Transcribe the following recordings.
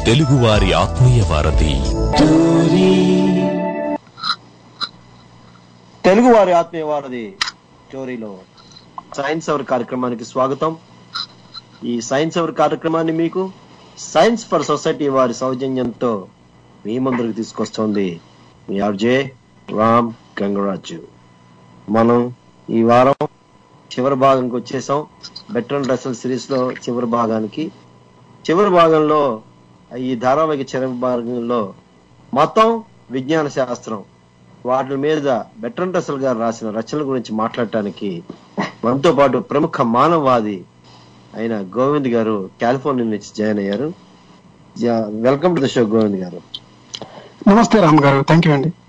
తెలుగువారి ఆత్మీయ వారధి తెలుగు వారి ఆత్మీయ వారధి స్టోరీలో సైన్స్ అవర్ కార్యక్రమానికి స్వాగతం ఈ సైన్స్ అవర్ కార్యక్రమాన్ని మీకు సైన్స్ ఫర్ సొసైటీ వారి సౌజన్యంతో మీ ముందుకు తీసుకొస్తోంది మీ ఆర్జే రామ్ గంగరాజు మనం ఈ వారం చివరి భాగానికి వచ్చేసాం బెట్రన్ రసల్ సిరీస్ లో చివరి భాగానికి చివరి భాగంలో ఈ ధారావాహిక చివరి భాగంలో మతం విజ్ఞాన శాస్త్రం వాటి మీద బెట్రన్ రసల్ గారు రాసిన రచనల గురించి మాట్లాడటానికి మనతో పాటు ప్రముఖ మానవవాది అయిన గోవింద్ గారు కాలిఫోర్నియా నుంచి జాయిన్ అయ్యారు welcome to the show Govind garu నమస్తే రామ్ గారు థ్యాంక్ యూ అండి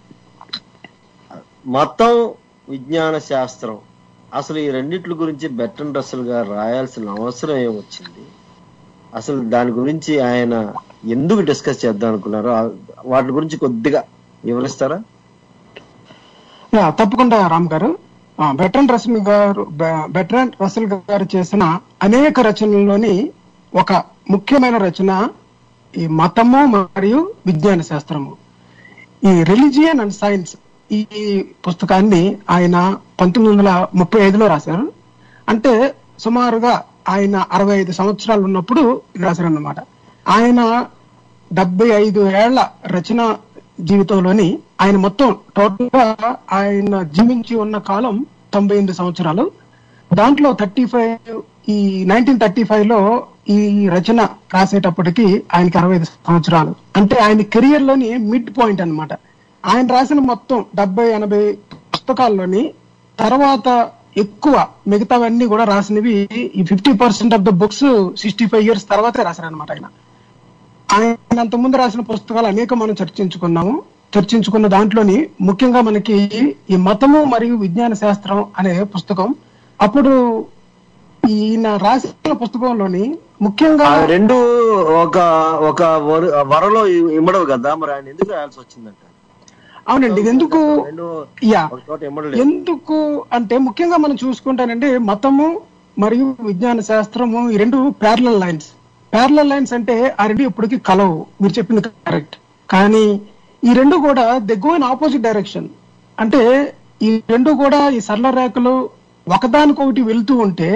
మతం విజ్ఞాన శాస్త్రం అసలు ఈ రెండిట్ల గురించి బెట్రన్ రసల్ గారు రాయాల్సిన అవసరం ఏమొచ్చింది అసలు దాని గురించి ఆయన ఎందుకు డిస్కస్ చేద్దాం అనుకున్నారో ఆ- వాటి గురించి కొద్దిగా వివరిస్తారా యా, తప్పకుండా రామ్ గారు ఆ, బెట్రన్ రసల్ గారు బె- బెట్రన్ రసల్ గారు చేసిన అనేక రచనల్లోని ఒక ముఖ్యమైన రచన ఈ మతము మరియు విజ్ఞాన శాస్త్రము ఈ రిలీజియన్ అండ్ సైన్స్ ఈ పుస్తకాన్ని ఆయన పంతొమ్మిది వందల ముప్పై ఐదులో రాశారు అంటే సుమారుగా ఆయన అరవై ఐదు సంవత్సరాలు ఉన్నప్పుడు రాశారన్నమాట ఆయన డెబ్బై ఐదు ఏళ్ల రచన జీవితంలోని ఆయన మొత్తం టోటల్ గా ఆయన జీవించి ఉన్న కాలం తొంభై ఎనిమిది సంవత్సరాలు దాంట్లో థర్టీ ఫైవ్ ఈ నైన్టీన్ థర్టీ ఫైవ్ లో ఈ రచన రాసేటప్పటికి ఆయనకి అరవై ఐదు సంవత్సరాలు అంటే ఆయన కెరియర్ లోని మిడ్ పాయింట్ అన్నమాట ఆయన రాసిన మొత్తం డెబ్బై ఎనభై పుస్తకాల్లోని తర్వాత ఎక్కువ మిగతావన్నీ కూడా రాసినవి ఈ fifty percent of the books sixty five years తర్వాతే రాశారనమాట ఆయన ఆయన అంతకుముందు రాసిన పుస్తకాలు అనేక మనం చర్చించుకున్నాము చర్చించుకున్న దాంట్లోని ముఖ్యంగా మనకి ఈ మతము మరియు విజ్ఞాన శాస్త్రం అనే పుస్తకం అప్పుడు ఈయన రాసిన పుస్తకంలోని ముఖ్యంగా ఆ రెండు ఒక ఒక వర- వరలో ఇ- ఇమ్మడవు కదా మరి ఆయన ఎందుకు రాయాల్సి వచ్చిందంట అవునండి ఇది ఎందుకు రెండు యా ఒక చోట ఇమ్మడలేదు ఎందుకు అంటే ముఖ్యంగా మనం చూసుకుంటానండి మతము మరియు విజ్ఞాన శాస్త్రము ఈ రెండు ప్యారలల్ లైన్స్ ప్యారలల్ లైన్స్ అంటే ఆ రెండు ఇప్పటికీ కలవు మీరు చెప్పింది కరెక్ట్ కానీ ఈ రెండు కూడా they go in opposite direction అంటే ఈ రెండు కూడా ఈ సరళ రేఖలు ఒకదానికొకటి వెళ్తూ ఉంటే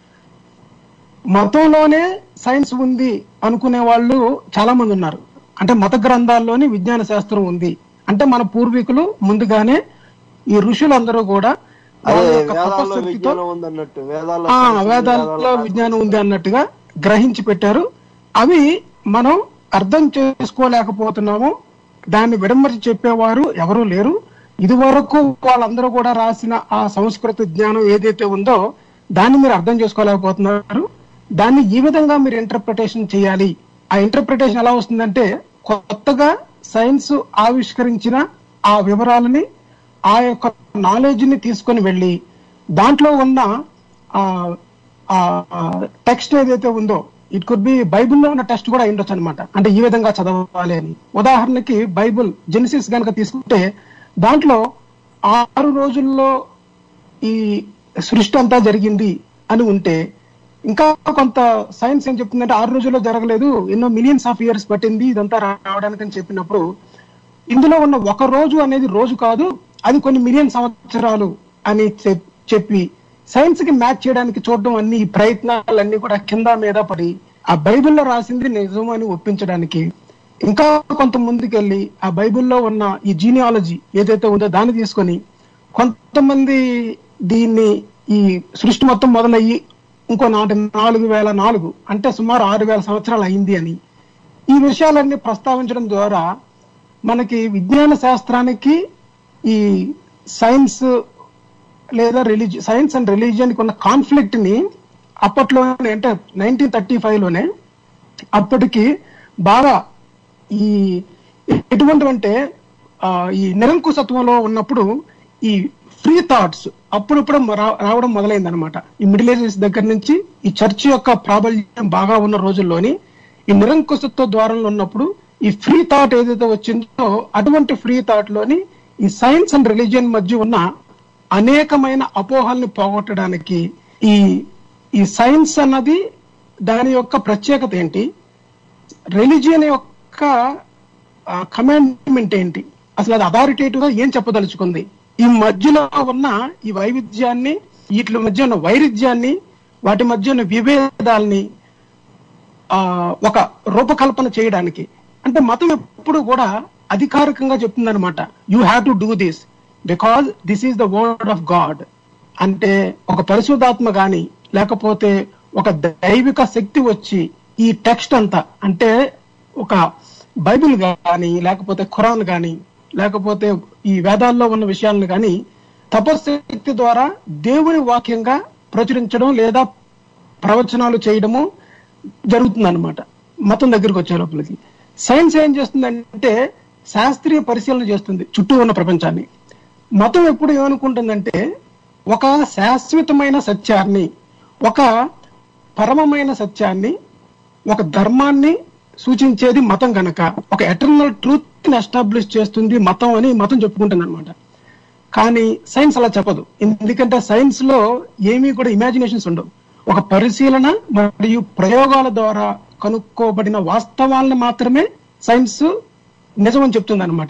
మతంలోనే సైన్స్ ఉంది అనుకునే వాళ్ళు చాలా మంది ఉన్నారు అంటే మత గ్రంథాల్లోని విజ్ఞాన శాస్త్రం ఉంది అంటే మన పూర్వీకులు ముందుగానే ఈ ఋషులందరూ కూడా అదే వాళ్ళ యొక్క వేదాల్లో తపశ్శక్తితో విజ్ఞానం ఉంది అన్నట్టు వేదాల్లో ఆ సైన్స్ ఉంది, వేదాల్లో వేదాల్లో విజ్ఞానం ఉంది అన్నట్టుగా గ్రహించి పెట్టారు అవి మనం అర్థం చేసుకోలేకపోతున్నాము దాన్ని విడమర్చి చెప్పేవారు ఎవరూ లేరు ఇది వరకు వాళ్ళందరూ కూడా రాసిన ఆ సంస్కృత జ్ఞానం ఏదైతే ఉందో దాన్ని మీరు అర్థం చేసుకోలేకపోతున్నారు దాన్ని ఈ విధంగా మీరు ఇంటర్ప్రిటేషన్ చేయాలి ఆ ఇంటర్ప్రిటేషన్ ఎలా వస్తుందంటే కొత్తగా సైన్స్ ఆవిష్కరించిన ఆ వివరాలని ఆ యొక్క నాలెడ్జ్ ని తీసుకొని వెళ్ళి దాంట్లో ఉన్న టెక్స్ట్ ఏదైతే ఉందో ఇట్ కుడ్ బి బైబిల్లో ఉన్న టెక్స్ట్ కూడా ఉండొచ్చు అనమాట అంటే ఈ విధంగా చదవాలి అని ఉదాహరణకి బైబిల్ జెనిసిస్ గనక తీసుకుంటే దాంట్లో ఆరు రోజుల్లో ఈ సృష్టి అంతా జరిగింది అని ఉంటే ఇంకా కొంత సైన్స్ ఏం చెప్తుందంటే ఆరు రోజుల్లో జరగలేదు ఎన్నో మిలియన్స్ ఆఫ్ ఇయర్స్ పట్టింది ఇదంతా రావడానికి అని చెప్పినప్పుడు ఇందులో ఉన్న ఒక రోజు అనేది రోజు కాదు అది కొన్ని మిలియన్ సంవత్సరాలు అని చెప్- చెప్పి సైన్స్ కి మ్యాచ్ చేయడానికి చూడడం అన్ని ఈ ప్రయత్నాలన్నీ కూడా కింద మీద పడి ఆ బైబిల్లో రాసింది నిజం అని ఒప్పించడానికి ఇంకా కొంత ముందుకెళ్ళి ఆ బైబిల్లో ఉన్న ఈ జీనియాలజీ ఏదైతే ఉందో దాన్ని తీసుకొని కొంతమంది దీన్ని ఈ సృష్టి మొత్తం మొదలయ్యి ఇంకో నాటి నాలుగు వేల నాలుగు అంటే సుమారు ఆరు వేల సంవత్సరాలు అయింది అని ఈ విషయాలన్నీ ప్రస్తావించడం ద్వారా మనకి విజ్ఞాన శాస్త్రానికి ఈ సైన్స్ లేదా రిలీజి సైన్స్ అండ్ రిలీజియన్ కి ఉన్న కాన్ఫ్లిక్ట్ ని అప్పట్లోనే అంటే నైన్టీన్ థర్టీ ఫైవ్ లోనే అప్పటికి బాగా ఈ ఎటువంటి అంటే ఆ, ఈ నిరంకుశత్వంలో ఉన్నప్పుడు ఈ ఫ్రీ థాట్స్ అప్పుడప్పుడు రా- రావడం మొదలైంది అనమాట ఈ మిడిల్ ఏజెస్ దగ్గర నుంచి ఈ చర్చ్ యొక్క ప్రాబల్యం బాగా ఉన్న రోజుల్లోని ఈ నిరంకుశత్వ ద్వారంలో ఉన్నప్పుడు ఈ ఫ్రీ థాట్ ఏదైతే వచ్చిందో అటువంటి ఫ్రీ థాట్ లోని ఈ సైన్స్ అండ్ రిలీజియన్ మధ్య ఉన్న అనేకమైన అపోహల్ని పోగొట్టడానికి ఈ ఈ సైన్స్ అన్నది దాని యొక్క ప్రత్యేకత ఏంటి రిలీజియన్ యొక్క కమాండ్మెంట్ ఏంటి అసలు అది అథారిటేటివ్ గా ఏం చెప్పదలుచుకుంది ఈ మధ్యలో ఉన్న ఈ వైవిధ్యాన్ని వీటి మధ్య ఉన్న వైరుధ్యాన్ని వాటి మధ్య ఉన్న విభేదాల్ని ఆ, ఒక రూపకల్పన చేయడానికి అంటే మతం ఎప్పుడు కూడా అధికారికంగా చెప్తుందన్నమాట you have to do this because this is the word of God అంటే ఒక పరిశుద్ధాత్మ గాని లేకపోతే ఒక దైవిక శక్తి వచ్చి ఈ టెక్స్ట్ అంతా అంటే ఒక బైబిల్ గాని లేకపోతే ఖురాన్ గాని లేకపోతే ఈ వేదాల్లో ఉన్న విషయాలను గాని తపశక్తి ద్వారా దేవుని వాక్యంగా ప్రచురించడం లేదా ప్రవచనాలు చేయడము జరుగుతుంది మతం దగ్గరికి వచ్చే లోపలికి సైన్స్ ఏం చేస్తుందంటే శాస్త్రీయ పరిశీలన చేస్తుంది చుట్టూ ఉన్న ప్రపంచాన్ని మతం ఎప్పుడు ఏమనుకుంటుందంటే ఒక శాశ్వతమైన సత్యాన్ని ఒక పరమమైన సత్యాన్ని ఒక ధర్మాన్ని సూచించేది మతం గనక ఒక ఎటర్నల్ ట్రూత్ ని ఎస్టాబ్లిష్ చేస్తుంది మతం అని మతం చెప్పుకుంటుంది అనమాట కానీ సైన్స్ అలా చెప్పదు ఎందుకంటే సైన్స్ లో ఏమీ కూడా ఇమాజినేషన్స్ ఉండవు ఒక పరిశీలన మరియు ప్రయోగాల ద్వారా కనుక్కోబడిన వాస్తవాలను మాత్రమే సైన్స్ నిజం అని చెప్తుంది అనమాట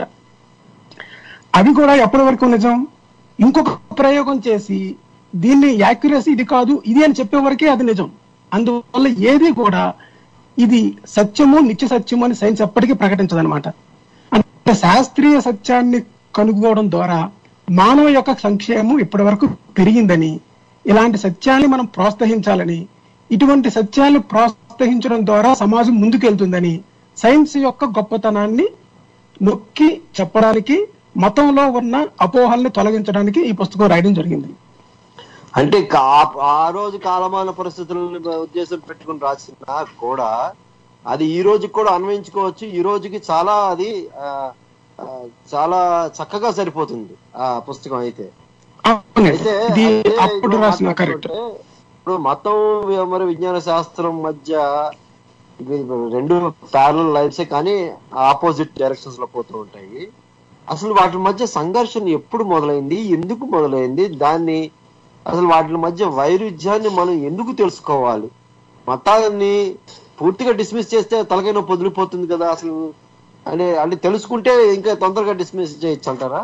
అవి కూడా ఎప్పటి వరకు నిజం ఇంకొక ప్రయోగం చేసి దీన్ని యాక్యురసీ ఇది కాదు ఇది అని చెప్పే వరకే అది నిజం అందువల్ల ఏది కూడా ఇది సత్యము నిత్య సత్యము అని సైన్స్ ఎప్పటికీ ప్రకటించదనమాట అంటే శాస్త్రీయ సత్యాన్ని కనుగొనడం ద్వారా మానవ యొక్క సంక్షేమం ఇప్పటి వరకు పెరిగిందని ఇలాంటి సత్యాన్ని మనం ప్రోత్సహించాలని ఇటువంటి సత్యాన్ని ప్రోత్సహించడం ద్వారా సమాజం ముందుకెళ్తుందని సైన్స్ యొక్క గొప్పతనాన్ని నొక్కి చెప్పడానికి మతంలో ఉన్న అపోహల్ని తొలగించడానికి ఈ పుస్తకం రాయడం జరిగింది అంటే కా- ఆ రోజు కాలమాన పరిస్థితులను ఉద్దేశం పెట్టుకుని రాసినా కూడా అది ఈ రోజుకి కూడా అన్వయించుకోవచ్చు ఈ రోజుకి చాలా అది ఆ, ఆ, చాలా చక్కగా సరిపోతుంది ఆ పుస్తకం అయితే అవునండి. అయితే ఇది అయితే అప్పుడు ఇప్పుడు రాసిన కరెక్ట్ మాట్లాడుకుంటే, ఇప్పుడు మతం వి- మరి విజ్ఞాన శాస్త్రం మధ్య ఇవి రెండు ప్యారల్ లైన్సే కానీ ఆపోజిట్ డైరెక్షన్స్ లో పోతూ ఉంటాయి అసలు వాటి మధ్య సంఘర్షణ ఎప్పుడు మొదలైంది ఎందుకు మొదలైంది దాన్ని అసలు వాటి మధ్య వైరుధ్యాన్ని మనం ఎందుకు తెలుసుకోవాలి మతాన్ని పూర్తిగా డిస్మిస్ చేస్తే తలకై నొప్పి వదిలిపోతుంది కదా అసలు అంటే అంటే తెలుసుకుంటే ఇంకా తొందరగా డిస్మిస్ చేయొచ్చు అంటారా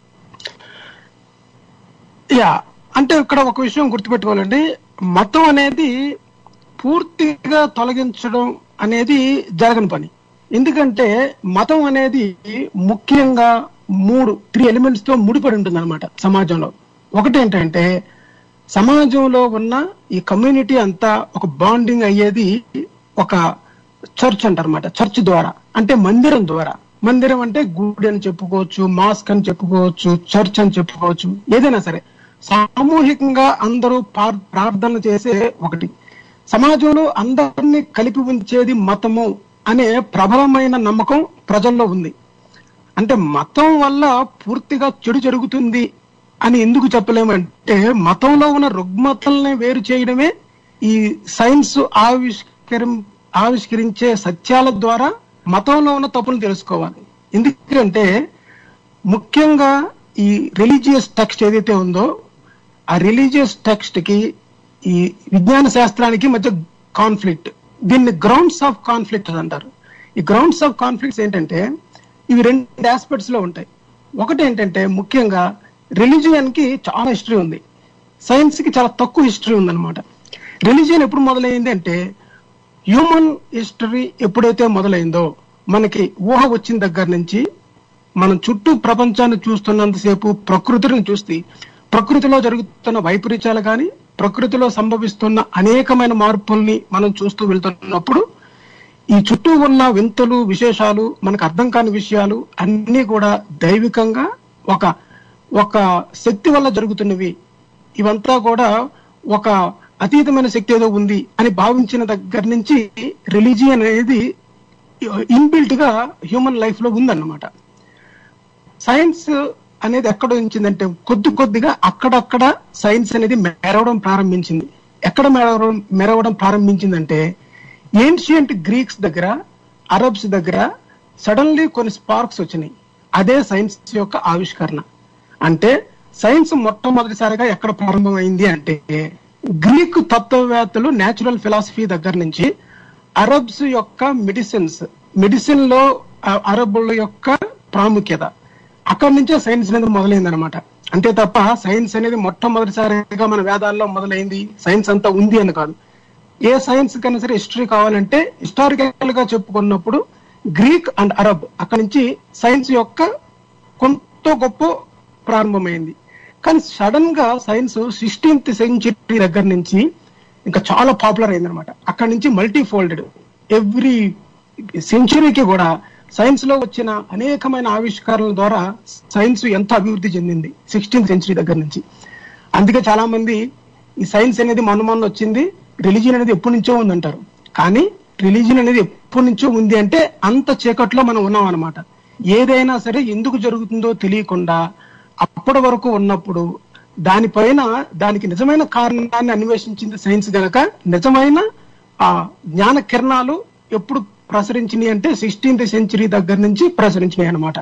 యా అంటే ఇక్కడ ఒక విషయం గుర్తుపెట్టుకోవాలండి మతం అనేది పూర్తిగా తొలగించడం అనేది జరగని పని ఎందుకంటే మతం అనేది ముఖ్యంగా మూడు త్రీ ఎలిమెంట్స్ తో ముడిపడి ఉంటుంది అనమాట సమాజంలో ఒకటి ఏంటంటే సమాజంలో ఉన్న ఈ కమ్యూనిటీ అంతా ఒక బాండింగ్ అయ్యేది ఒక చర్చ్ అంటారన్నమాట చర్చ్ ద్వారా అంటే మందిరం ద్వారా మందిరం అంటే గుడి అని చెప్పుకోవచ్చు మాస్క్ అని చెప్పుకోవచ్చు చర్చ్ అని చెప్పుకోవచ్చు ఏదైనా సరే సామూహికంగా అందరూ పార్- ప్రార్థన చేసే ఒకటి సమాజంలో అందరినీ కలిపి ఉంచేది మతము అనే ప్రబలమైన నమ్మకం ప్రజల్లో ఉంది అంటే మతం వల్ల పూర్తిగా చెడు జరుగుతుంది అని ఎందుకు చెప్పలేమంటే మతంలో ఉన్న రుగ్మతల్ని వేరు చేయడమే ఈ సైన్స్ ఆవిష్కరం ఆవిష్కరించే సత్యాల ద్వారా మతంలో ఉన్న తప్పులు తెలుసుకోవాలి ఎందుకంటే ముఖ్యంగా ఈ రిలీజియస్ టెక్స్ట్ ఏదైతే ఉందో ఆ రిలీజియస్ టెక్స్ట్ కి ఈ విజ్ఞాన శాస్త్రానికి మధ్య కాన్ఫ్లిక్ట్ దీన్ని గ్రౌండ్స్ ఆఫ్ కాన్ఫ్లిక్ట్ అంటారు ఈ గ్రౌండ్స్ ఆఫ్ కాన్ఫ్లిక్ట్స్ ఏంటంటే ఇవి రెండు ఆస్పెక్ట్స్ లో ఉంటాయి ఒకటి ఏంటంటే ముఖ్యంగా రిలీజియన్ కి చాలా హిస్టరీ ఉంది సైన్స్ కి చాలా తక్కువ హిస్టరీ ఉందన్నమాట రిలీజియన్ ఎప్పుడు మొదలైంది అంటే హ్యూమన్ హిస్టరీ ఎప్పుడైతే మొదలైందో మనకి ఊహ వచ్చిన దగ్గర నుంచి మనం చుట్టూ ప్రపంచాన్ని చూస్తున్నంతసేపు ప్రకృతిని చూస్తే ప్రకృతిలో జరుగుతున్న వైపరీత్యాలు కానీ ప్రకృతిలో సంభవిస్తున్న అనేకమైన మార్పుల్ని మనం చూస్తూ వెళ్తున్నప్పుడు ఈ చుట్టూ ఉన్న వింతలు విశేషాలు మనకు అర్థం కాని విషయాలు అన్నీ కూడా దైవికంగా ఒక ఒక శక్తి వల్ల జరుగుతున్నవి ఇవంతా కూడా ఒక అతీతమైన శక్తి ఏదో ఉంది అని భావించిన దగ్గర నుంచి రిలీజియన్ అనేది ఇన్బిల్ట్ గా హ్యూమన్ లైఫ్ లో ఉందన్నమాట సైన్స్ అనేది ఎక్కడ ఉంచిందంటే కొద్ది కొద్దిగా అక్కడక్కడ సైన్స్ అనేది మెరవడం ప్రారంభించింది ఎక్కడ మెరవడం మెరవడం ప్రారంభించిందంటే ఏన్షియంట్ గ్రీక్స్ దగ్గర అరబ్స్ దగ్గర సడన్లీ కొన్ని స్పార్క్స్ వచ్చినాయి అదే సైన్స్ యొక్క ఆవిష్కరణ అంటే సైన్స్ మొట్టమొదటిసారిగా ఎక్కడ ప్రారంభమైంది అంటే గ్రీకు తత్వవేత్తలు నేచురల్ ఫిలాసఫీ దగ్గర నుంచి అరబ్స్ యొక్క మెడిసిన్స్ మెడిసిన్ లో ఆ అరబ్బుల యొక్క ప్రాముఖ్యత అక్కడి నుంచే సైన్స్ అనేది మొదలైంది అనమాట అంతే తప్ప సైన్స్ అనేది మొట్టమొదటిసారిగా మన వేదాల్లో మొదలైంది సైన్స్ అంతా ఉంది అని కాదు ఏ సైన్స్ కన్నా సరే హిస్టరీ కావాలంటే హిస్టారికల్ గా చెప్పుకున్నప్పుడు గ్రీక్ అండ్ అరబ్ అక్కడి నుంచి సైన్స్ యొక్క కొంత గొప్ప ప్రారంభమైంది కానీ సడన్ గా సైన్స్ సిక్స్టీన్త్ సెంచురీ దగ్గర నుంచి ఇంకా చాలా పాపులర్ అయింది అనమాట అక్కడి నుంచి మల్టీ ఫోల్డెడ్ ఎవ్రీ సెంచురీకి కూడా సైన్స్ లో వచ్చిన అనేకమైన ఆవిష్కరణల ద్వారా సైన్స్ ఎంత అభివృద్ధి చెందింది సిక్స్టీన్త్ సెంచురీ దగ్గర నుంచి అందుకే చాలా మంది ఈ సైన్స్ అనేది మొన్న మొన్న వచ్చింది రిలీజియన్ అనేది ఎప్పటి నుంచో ఉందంటారు కానీ రిలీజియన్ అనేది ఎప్పటి నుంచో ఉంది అంటే అంత చీకట్లో మనం ఉన్నాం అనమాట ఏదైనా సరే ఎందుకు జరుగుతుందో తెలియకుండా అప్పటి వరకు ఉన్నప్పుడు దానిపైన దానికి నిజమైన కారణాన్ని అన్వేషించింది సైన్స్ గనక నిజమైన ఆ జ్ఞాన కిరణాలు ఎప్పుడు ప్రసరించినాయి అంటే సిక్స్టీన్త్ సెంచురీ దగ్గర నుంచి ప్రసరించినాయి అన్నమాట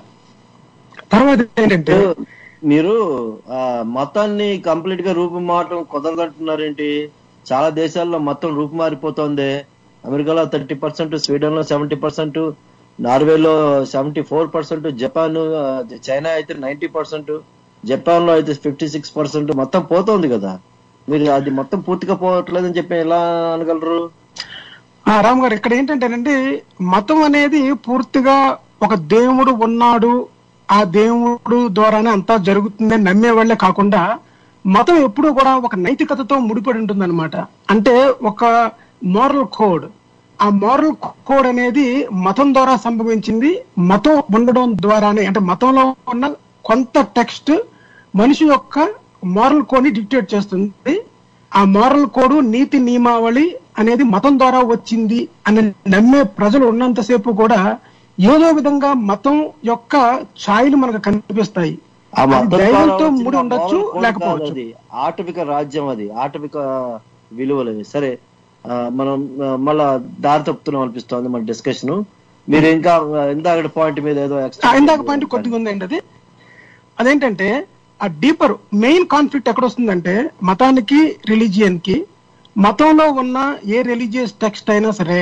తర్వాత ఏంటంటే మీరు ఆ మతాన్ని కంప్లీట్ గా రూపు మారటం కుదరదంటున్నారేంటి చాలా దేశాల్లో మొత్తం రూపు మారిపోతుంది అమెరికాలో థర్టీ పర్సెంట్ స్వీడన్ లో సెవెంటీ పర్సెంట్ నార్వేలో సెవెంటీ ఫోర్ పర్సెంట్ జపాన్ ఆ, చైనా అయితే నైన్టీ పర్సెంట్ జపాన్ లో అయితే ఫిఫ్టీ సిక్స్ పర్సెంట్ మొత్తం పోతోంది కదా మీరు అది మొత్తం పూర్తిగా పోవట్లేదని చెప్పి ఎలా అనగలరు ఆ, రామ్ గారు ఇక్కడ ఏంటంటేనండి మతం అనేది పూర్తిగా ఒక దేవుడు ఉన్నాడు ఆ దేవుడు ద్వారానే అంతా జరుగుతుందని నమ్మే వాళ్ళే కాకుండా మతం ఎప్పుడూ కూడా ఒక నైతికతతో ముడిపడి ఉంటుంది అంటే ఒక మోరల్ కోడ్ ఆ మోరల్ కోడ్ అనేది మతం ద్వారా సంభవించింది మతం ఉండడం ద్వారానే అంటే మతంలో ఉన్న కొంత టెక్స్ట్ మనిషి యొక్క మోరల్ కోడ్ ని డిక్టేట్ చేస్తుంది ఆ మోరల్ కోడ్ నీతి నియమావళి అనేది మతం ద్వారా వచ్చింది అని నమ్మే ప్రజలు ఉన్నంతసేపు కూడా ఏదో విధంగా మతం యొక్క ఛాయలు మనకు కనిపిస్తాయి ఆ అది మతం ద్వారా దైవంతో వచ్చిన ముడి ఉండొచ్చు moral code లేకపోవచ్చు కాదు అది ఆటవిక రాజ్యం అది ఆటవిక విలువలు అవి. సరే ఆ, మనం ఆ, మళ్ళా దారి తప్పుతున్నాం అనిపిస్తోంది మన డిస్కషన్ మీరు ఇంకా ఆ, ఇందాక పాయింట్ మీద ఏదో ఆ, extra ఇందాక పాయింట్ కొద్దిగా ఉందండి అది అదేంటంటే ఆ డీపర్ మెయిన్ కాన్ఫ్లిక్ట్ ఎక్కడ వస్తుందంటే మతానికి రిలీజియన్ కి మతంలో ఉన్న ఏ రిలీజియస్ టెక్స్ట్ అయినా సరే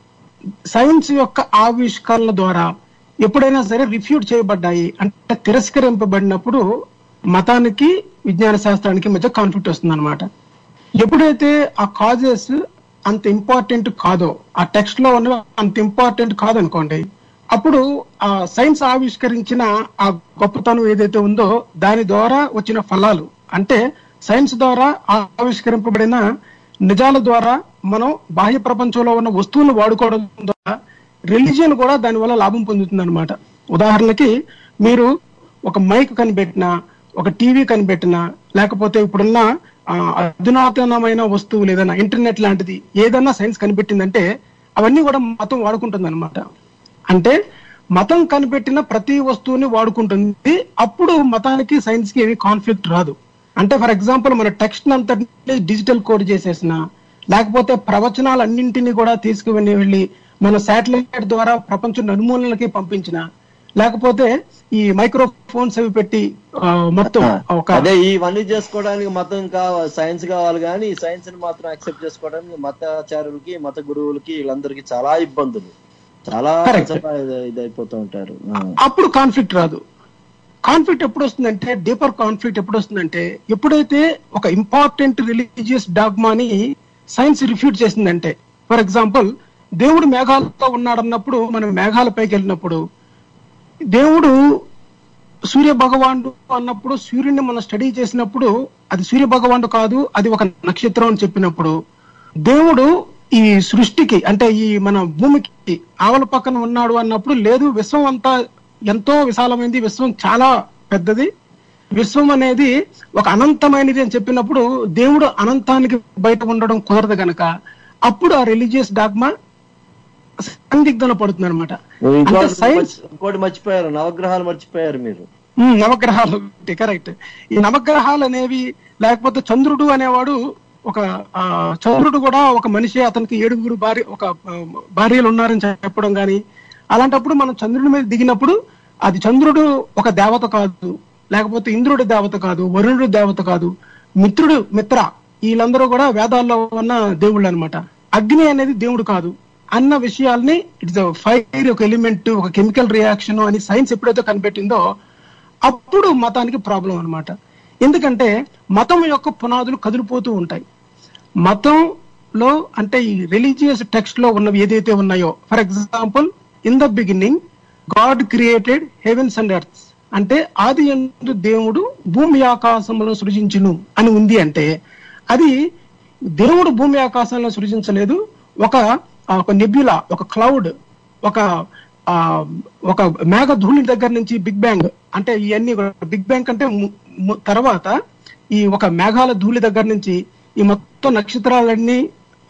సైన్స్ యొక్క ఆవిష్కరణల ద్వారా ఎప్పుడైనా సరే రిఫ్యూట్ చేయబడ్డాయి అంటే తిరస్కరింపబడినప్పుడు మతానికి విజ్ఞాన శాస్త్రానికి మధ్య కాన్ఫ్లిక్ట్ వస్తుంది ఎప్పుడైతే ఆ కాజెస్ అంత ఇంపార్టెంట్ కాదో ఆ టెక్స్ట్ లో ఉన్న అంత ఇంపార్టెంట్ కాదనుకోండి అప్పుడు ఆ సైన్స్ ఆవిష్కరించిన ఆ గొప్పతనం ఏదైతే ఉందో దాని ద్వారా వచ్చిన ఫలాలు అంటే సైన్స్ ద్వారా ఆవిష్కరింపబడిన నిజాల ద్వారా మనం బాహ్య ప్రపంచంలో ఉన్న వస్తువులను వాడుకోవడం ద్వారా రిలీజియన్ కూడా దాని వల్ల లాభం పొందుతుంది అనమాట ఉదాహరణకి మీరు ఒక మైక్ కనిపెట్టినా ఒక టీవీ కనిపెట్టినా లేకపోతే ఇప్పుడున్న ఆ, అధునాతనమైన వస్తువులు ఏదైనా ఇంటర్నెట్ లాంటిది ఏదైనా సైన్స్ కనిపెట్టిందంటే అవన్నీ కూడా మతం వాడుకుంటుంది అనమాట అంటే మతం కనిపెట్టిన ప్రతి వస్తువుని వాడుకుంటుంది అప్పుడు మతానికి సైన్స్ కి ఏమి కాన్ఫ్లిక్ట్ రాదు అంటే ఫర్ ఎగ్జాంపుల్ మన టెక్స్ట్ అంతటిని డిజిటల్ కోడ్ చేసేసిన లేకపోతే ప్రవచనాలు అన్నింటినీ కూడా తీసుకువెళ్ళి వెళ్ళి మన శాటిలైట్ ద్వారా ప్రపంచం నలుమూలలకి పంపించిన లేకపోతే ఈ మైక్రోఫోన్స్ అవి పెట్టి ఆ, మొత్తం ఒక అదే ఇవన్నీ చేసుకోవడానికి మతం కావాలి సైన్స్ కావాలి కానీ ఈ సైన్స్ ని మాత్రం యాక్సెప్ట్ చేసుకోవడానికి మతాచారులకి మత గురువులకి వీళ్ళందరికీ చాలా ఇబ్బందులు చాలా Correct. చాలా ఇది- ఇదైపోతూ ఉంటారు ఆ. అప్పుడు కాన్ఫ్లిక్ట్ రాదు కాన్ఫ్లిక్ట్ ఎప్పుడు వస్తుందంటే డీపర్ కాన్ఫ్లిక్ట్ ఎప్పుడు వస్తుందంటే ఎప్పుడైతే ఒక ఇంపార్టెంట్ రిలీజియస్ డాగ్మాని సైన్స్ రిఫ్యూట్ చేసిందంటే ఫర్ ఎగ్జాంపుల్ దేవుడు మేఘాలతో ఉన్నాడన్నప్పుడు మనం మేఘాల పైకి వెళ్ళినప్పుడు దేవుడు సూర్య భగవానుడు అన్నప్పుడు సూర్యుడిని మనం స్టడీ చేసినప్పుడు అది సూర్య భగవానుడు కాదు అది ఒక నక్షత్రం అని చెప్పినప్పుడు దేవుడు ఈ సృష్టికి అంటే ఈ మన భూమికి ఆవల పక్కన ఉన్నాడు అన్నప్పుడు లేదు విశ్వం అంతా ఎంతో విశాలమైంది విశ్వం చాలా పెద్దది విశ్వం అనేది ఒక అనంతమైనది అని చెప్పినప్పుడు దేవుడు అనంతానికి బయట ఉండడం కుదరదు గనక అప్పుడు ఆ రిలీజియస్ డాగ్మా సందిగ్ధంలో పడుతుంది అనమాట ఇంకోటి సైన్స్ మర్చి- ఇంకోటి మర్చిపోయారు నవగ్రహాలు మర్చిపోయారు మీరు ఉమ్, నవగ్రహాలు కరెక్ట్ ఈ నవగ్రహాలు అనేవి లేకపోతే చంద్రుడు అనేవాడు ఒక ఆ, చంద్రుడు కూడా ఒక మనిషి అతనికి ఏడుగురు భార్య ఒక ఆ, భార్యలు ఉన్నారని చెప్పడం గాని అలాంటప్పుడు మనం చంద్రుడి మీద దిగినప్పుడు అది చంద్రుడు ఒక దేవత కాదు లేకపోతే ఇంద్రుడి దేవత కాదు వరుణుడి దేవత కాదు మిత్రుడు మిత్ర వీళ్ళందరూ కూడా వేదాల్లో ఉన్న దేవుళ్ళు అన్నమాట అగ్ని అనేది దేవుడు కాదు అన్న విషయాల్ని ఇట్స్ ఫైర్ ఒక ఎలిమెంట్ ఒక కెమికల్ రియాక్షన్ అని సైన్స్ ఎప్పుడైతే కనిపెట్టిందో అప్పుడు మతానికి ప్రాబ్లం అన్నమాట ఎందుకంటే మతం యొక్క పునాదులు కదిలిపోతూ ఉంటాయి మతంలో అంటే ఈ రిలీజియస్ టెక్స్ట్ లో ఉన్నవి ఏదైతే ఉన్నాయో for example in the beginning God created heavens and earths అంటే ఆది యందు దేవుడు భూమి ఆకాశములను సృజించును అని ఉంది అంటే అది దేవుడు భూమి ఆకాశంలో సృజించలేదు ఒక ఆ, ఒక నెబ్యులా ఒక క్లౌడ్ ఒక ఆ, ఒక మేఘ ధూళి దగ్గర నుంచి బిగ్ బ్యాంగ్ అంటే ఇవన్నీ బిగ్ బ్యాంగ్ అంటే ము- ము- తర్వాత ఈ ఒక మేఘాల ధూళి దగ్గర నుంచి ఈ మొత్తం నక్షత్రాలన్నీ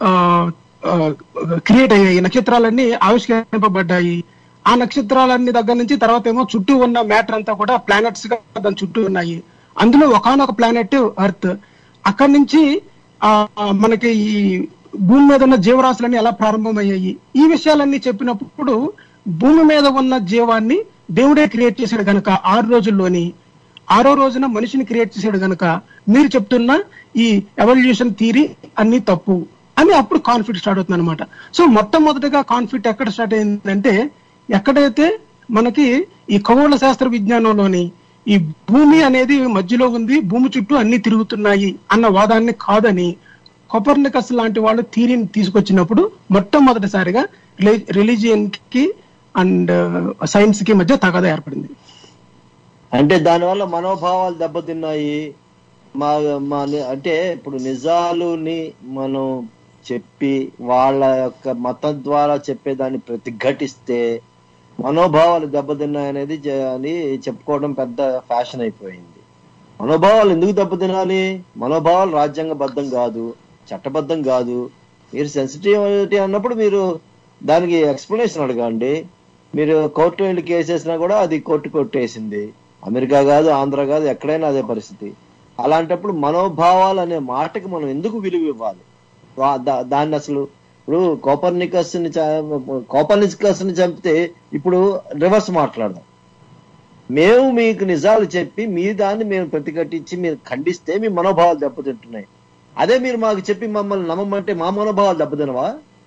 క్రియేట్ అయ్యాయి నక్షత్రాలన్నీ ఆవిష్కరింపబడ్డాయి ఆ నక్షత్రాలన్నీ దగ్గర నుంచి తర్వాత ఏమో చుట్టూ ఉన్న మ్యాటర్ అంతా కూడా ప్లానెట్స్ గా దాని చుట్టూ ఉన్నాయి అందులో ఒకనొక ప్లానెట్ ఎర్త్ అక్కడి నుంచి ఆ మనకి ఈ భూమి మీద ఉన్న జీవరాశులన్నీ ఎలా ప్రారంభమయ్యాయి ఈ విషయాలన్నీ చెప్పినప్పుడు భూమి మీద ఉన్న జీవాన్ని దేవుడే క్రియేట్ చేశాడు గనక ఆరు రోజుల్లోని ఆరో రోజున మనిషిని క్రియేట్ చేశాడు గనక మీరు చెప్తున్న ఈ ఎవల్యూషన్ థీరీ అన్ని తప్పు అని అప్పుడు కాన్ఫ్లిక్ట్ స్టార్ట్ అవుతుంది అనమాట సో మొట్టమొదటిగా కాన్ఫ్లిక్ట్ ఎక్కడ స్టార్ట్ అయిందంటే ఎక్కడైతే మనకి ఈ ఖగోళ శాస్త్ర విజ్ఞానంలోని ఈ భూమి అనేది మధ్యలో ఉంది భూమి చుట్టూ అన్ని తిరుగుతున్నాయి అన్న వాదాన్ని కాదని కొపర్నికస్ లాంటి వాళ్ళు థీరీని తీసుకొచ్చినప్పుడు మొట్టమొదటిసారిగా రిలీజియన్ కి అండ్ సైన్స్ కి మధ్య తగాద ఏర్పడింది అంటే దానివల్ల మనోభావాలు దెబ్బతిన్నాయి మా మా ని- అంటే ఇప్పుడు నిజాలుని మనం చెప్పి వాళ్ళ యొక్క మతం ద్వారా చెప్పేదాన్ని ప్రతిఘటిస్తే మనోభావాలు దెబ్బతిన్నాయనేది జ- అని చెప్పుకోవడం పెద్ద ఫ్యాషన్ అయిపోయింది మనోభావాలు ఎందుకు దెబ్బతినాలి మనోభావాలు రాజ్యాంగబద్ధం కాదు చట్టబద్ధం కాదు మీరు సెన్సిటివిటీ అన్నప్పుడు మీరు దానికి ఎక్స్ప్లెనేషన్ అడగండి మీరు కోర్టు వెళ్ళి కేసు వేసినా కూడా అది కోర్టు కొట్టేసింది అమెరికా కాదు ఆంధ్ర కాదు ఎక్కడైనా అదే పరిస్థితి అలాంటప్పుడు మనోభావాలు అనే మాటకి మనం ఎందుకు విలువ ఇవ్వాలి వా- దా- దాన్ని అసలు ఇప్పుడు కోపర్నికస్ ని కోపర్నికస్ ని చంపితే ఇప్పుడు రివర్స్ మాట్లాడదాం మేము మీకు నిజాలు చెప్పి మీ దాన్ని మేము ప్రతిఘటించి మీరు ఖండిస్తే మీ మనోభావాలు దెబ్బతింటున్నాయి అదే మీరు మాకు చెప్పి మమ్మల్ని నమ్మమంటే మా మనోభావాలు దెబ్బతినవా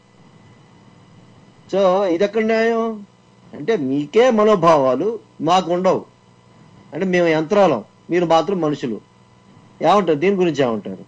సో ఇది ఎక్కడ న్యాయం అంటే మీకే మనోభావాలు మాకు ఉండవు అంటే మేము యంత్రాలం మీరు మాత్రం మనుషులు ఏమంటారు దీని గురించి ఏమంటారు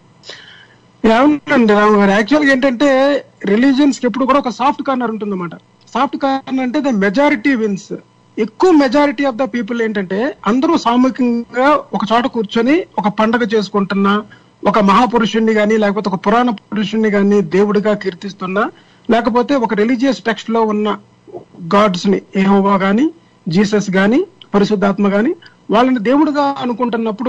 ఏమంటండి రాము గారు యాక్చువల్గా ఏంటంటే రిలీజియన్స్ కి ఎప్పుడు కూడా ఒక సాఫ్ట్ కార్నర్ ఉంటుందన్నమాట సాఫ్ట్ కార్నర్ అంటే ద మెజారిటీ విన్స్ ఎక్కువ మెజారిటీ ఆఫ్ ద పీపుల్ ఏంటంటే అందరూ సామూహికంగా ఒక చోట కూర్చొని ఒక పండగ చేసుకుంటున్నా ఒక మహాపురుషుణ్ణి గాని లేకపోతే ఒక పురాణ పురుషుణ్ణి గాని దేవుడిగా కీర్తిస్తున్నా లేకపోతే ఒక రిలీజియస్ టెక్స్ట్ లో ఉన్న గాడ్స్ ని ఏహోవా గాని జీసస్ గాని పరిశుద్ధాత్మ గాని వాళ్ళని దేవుడిగా అనుకుంటున్నప్పుడు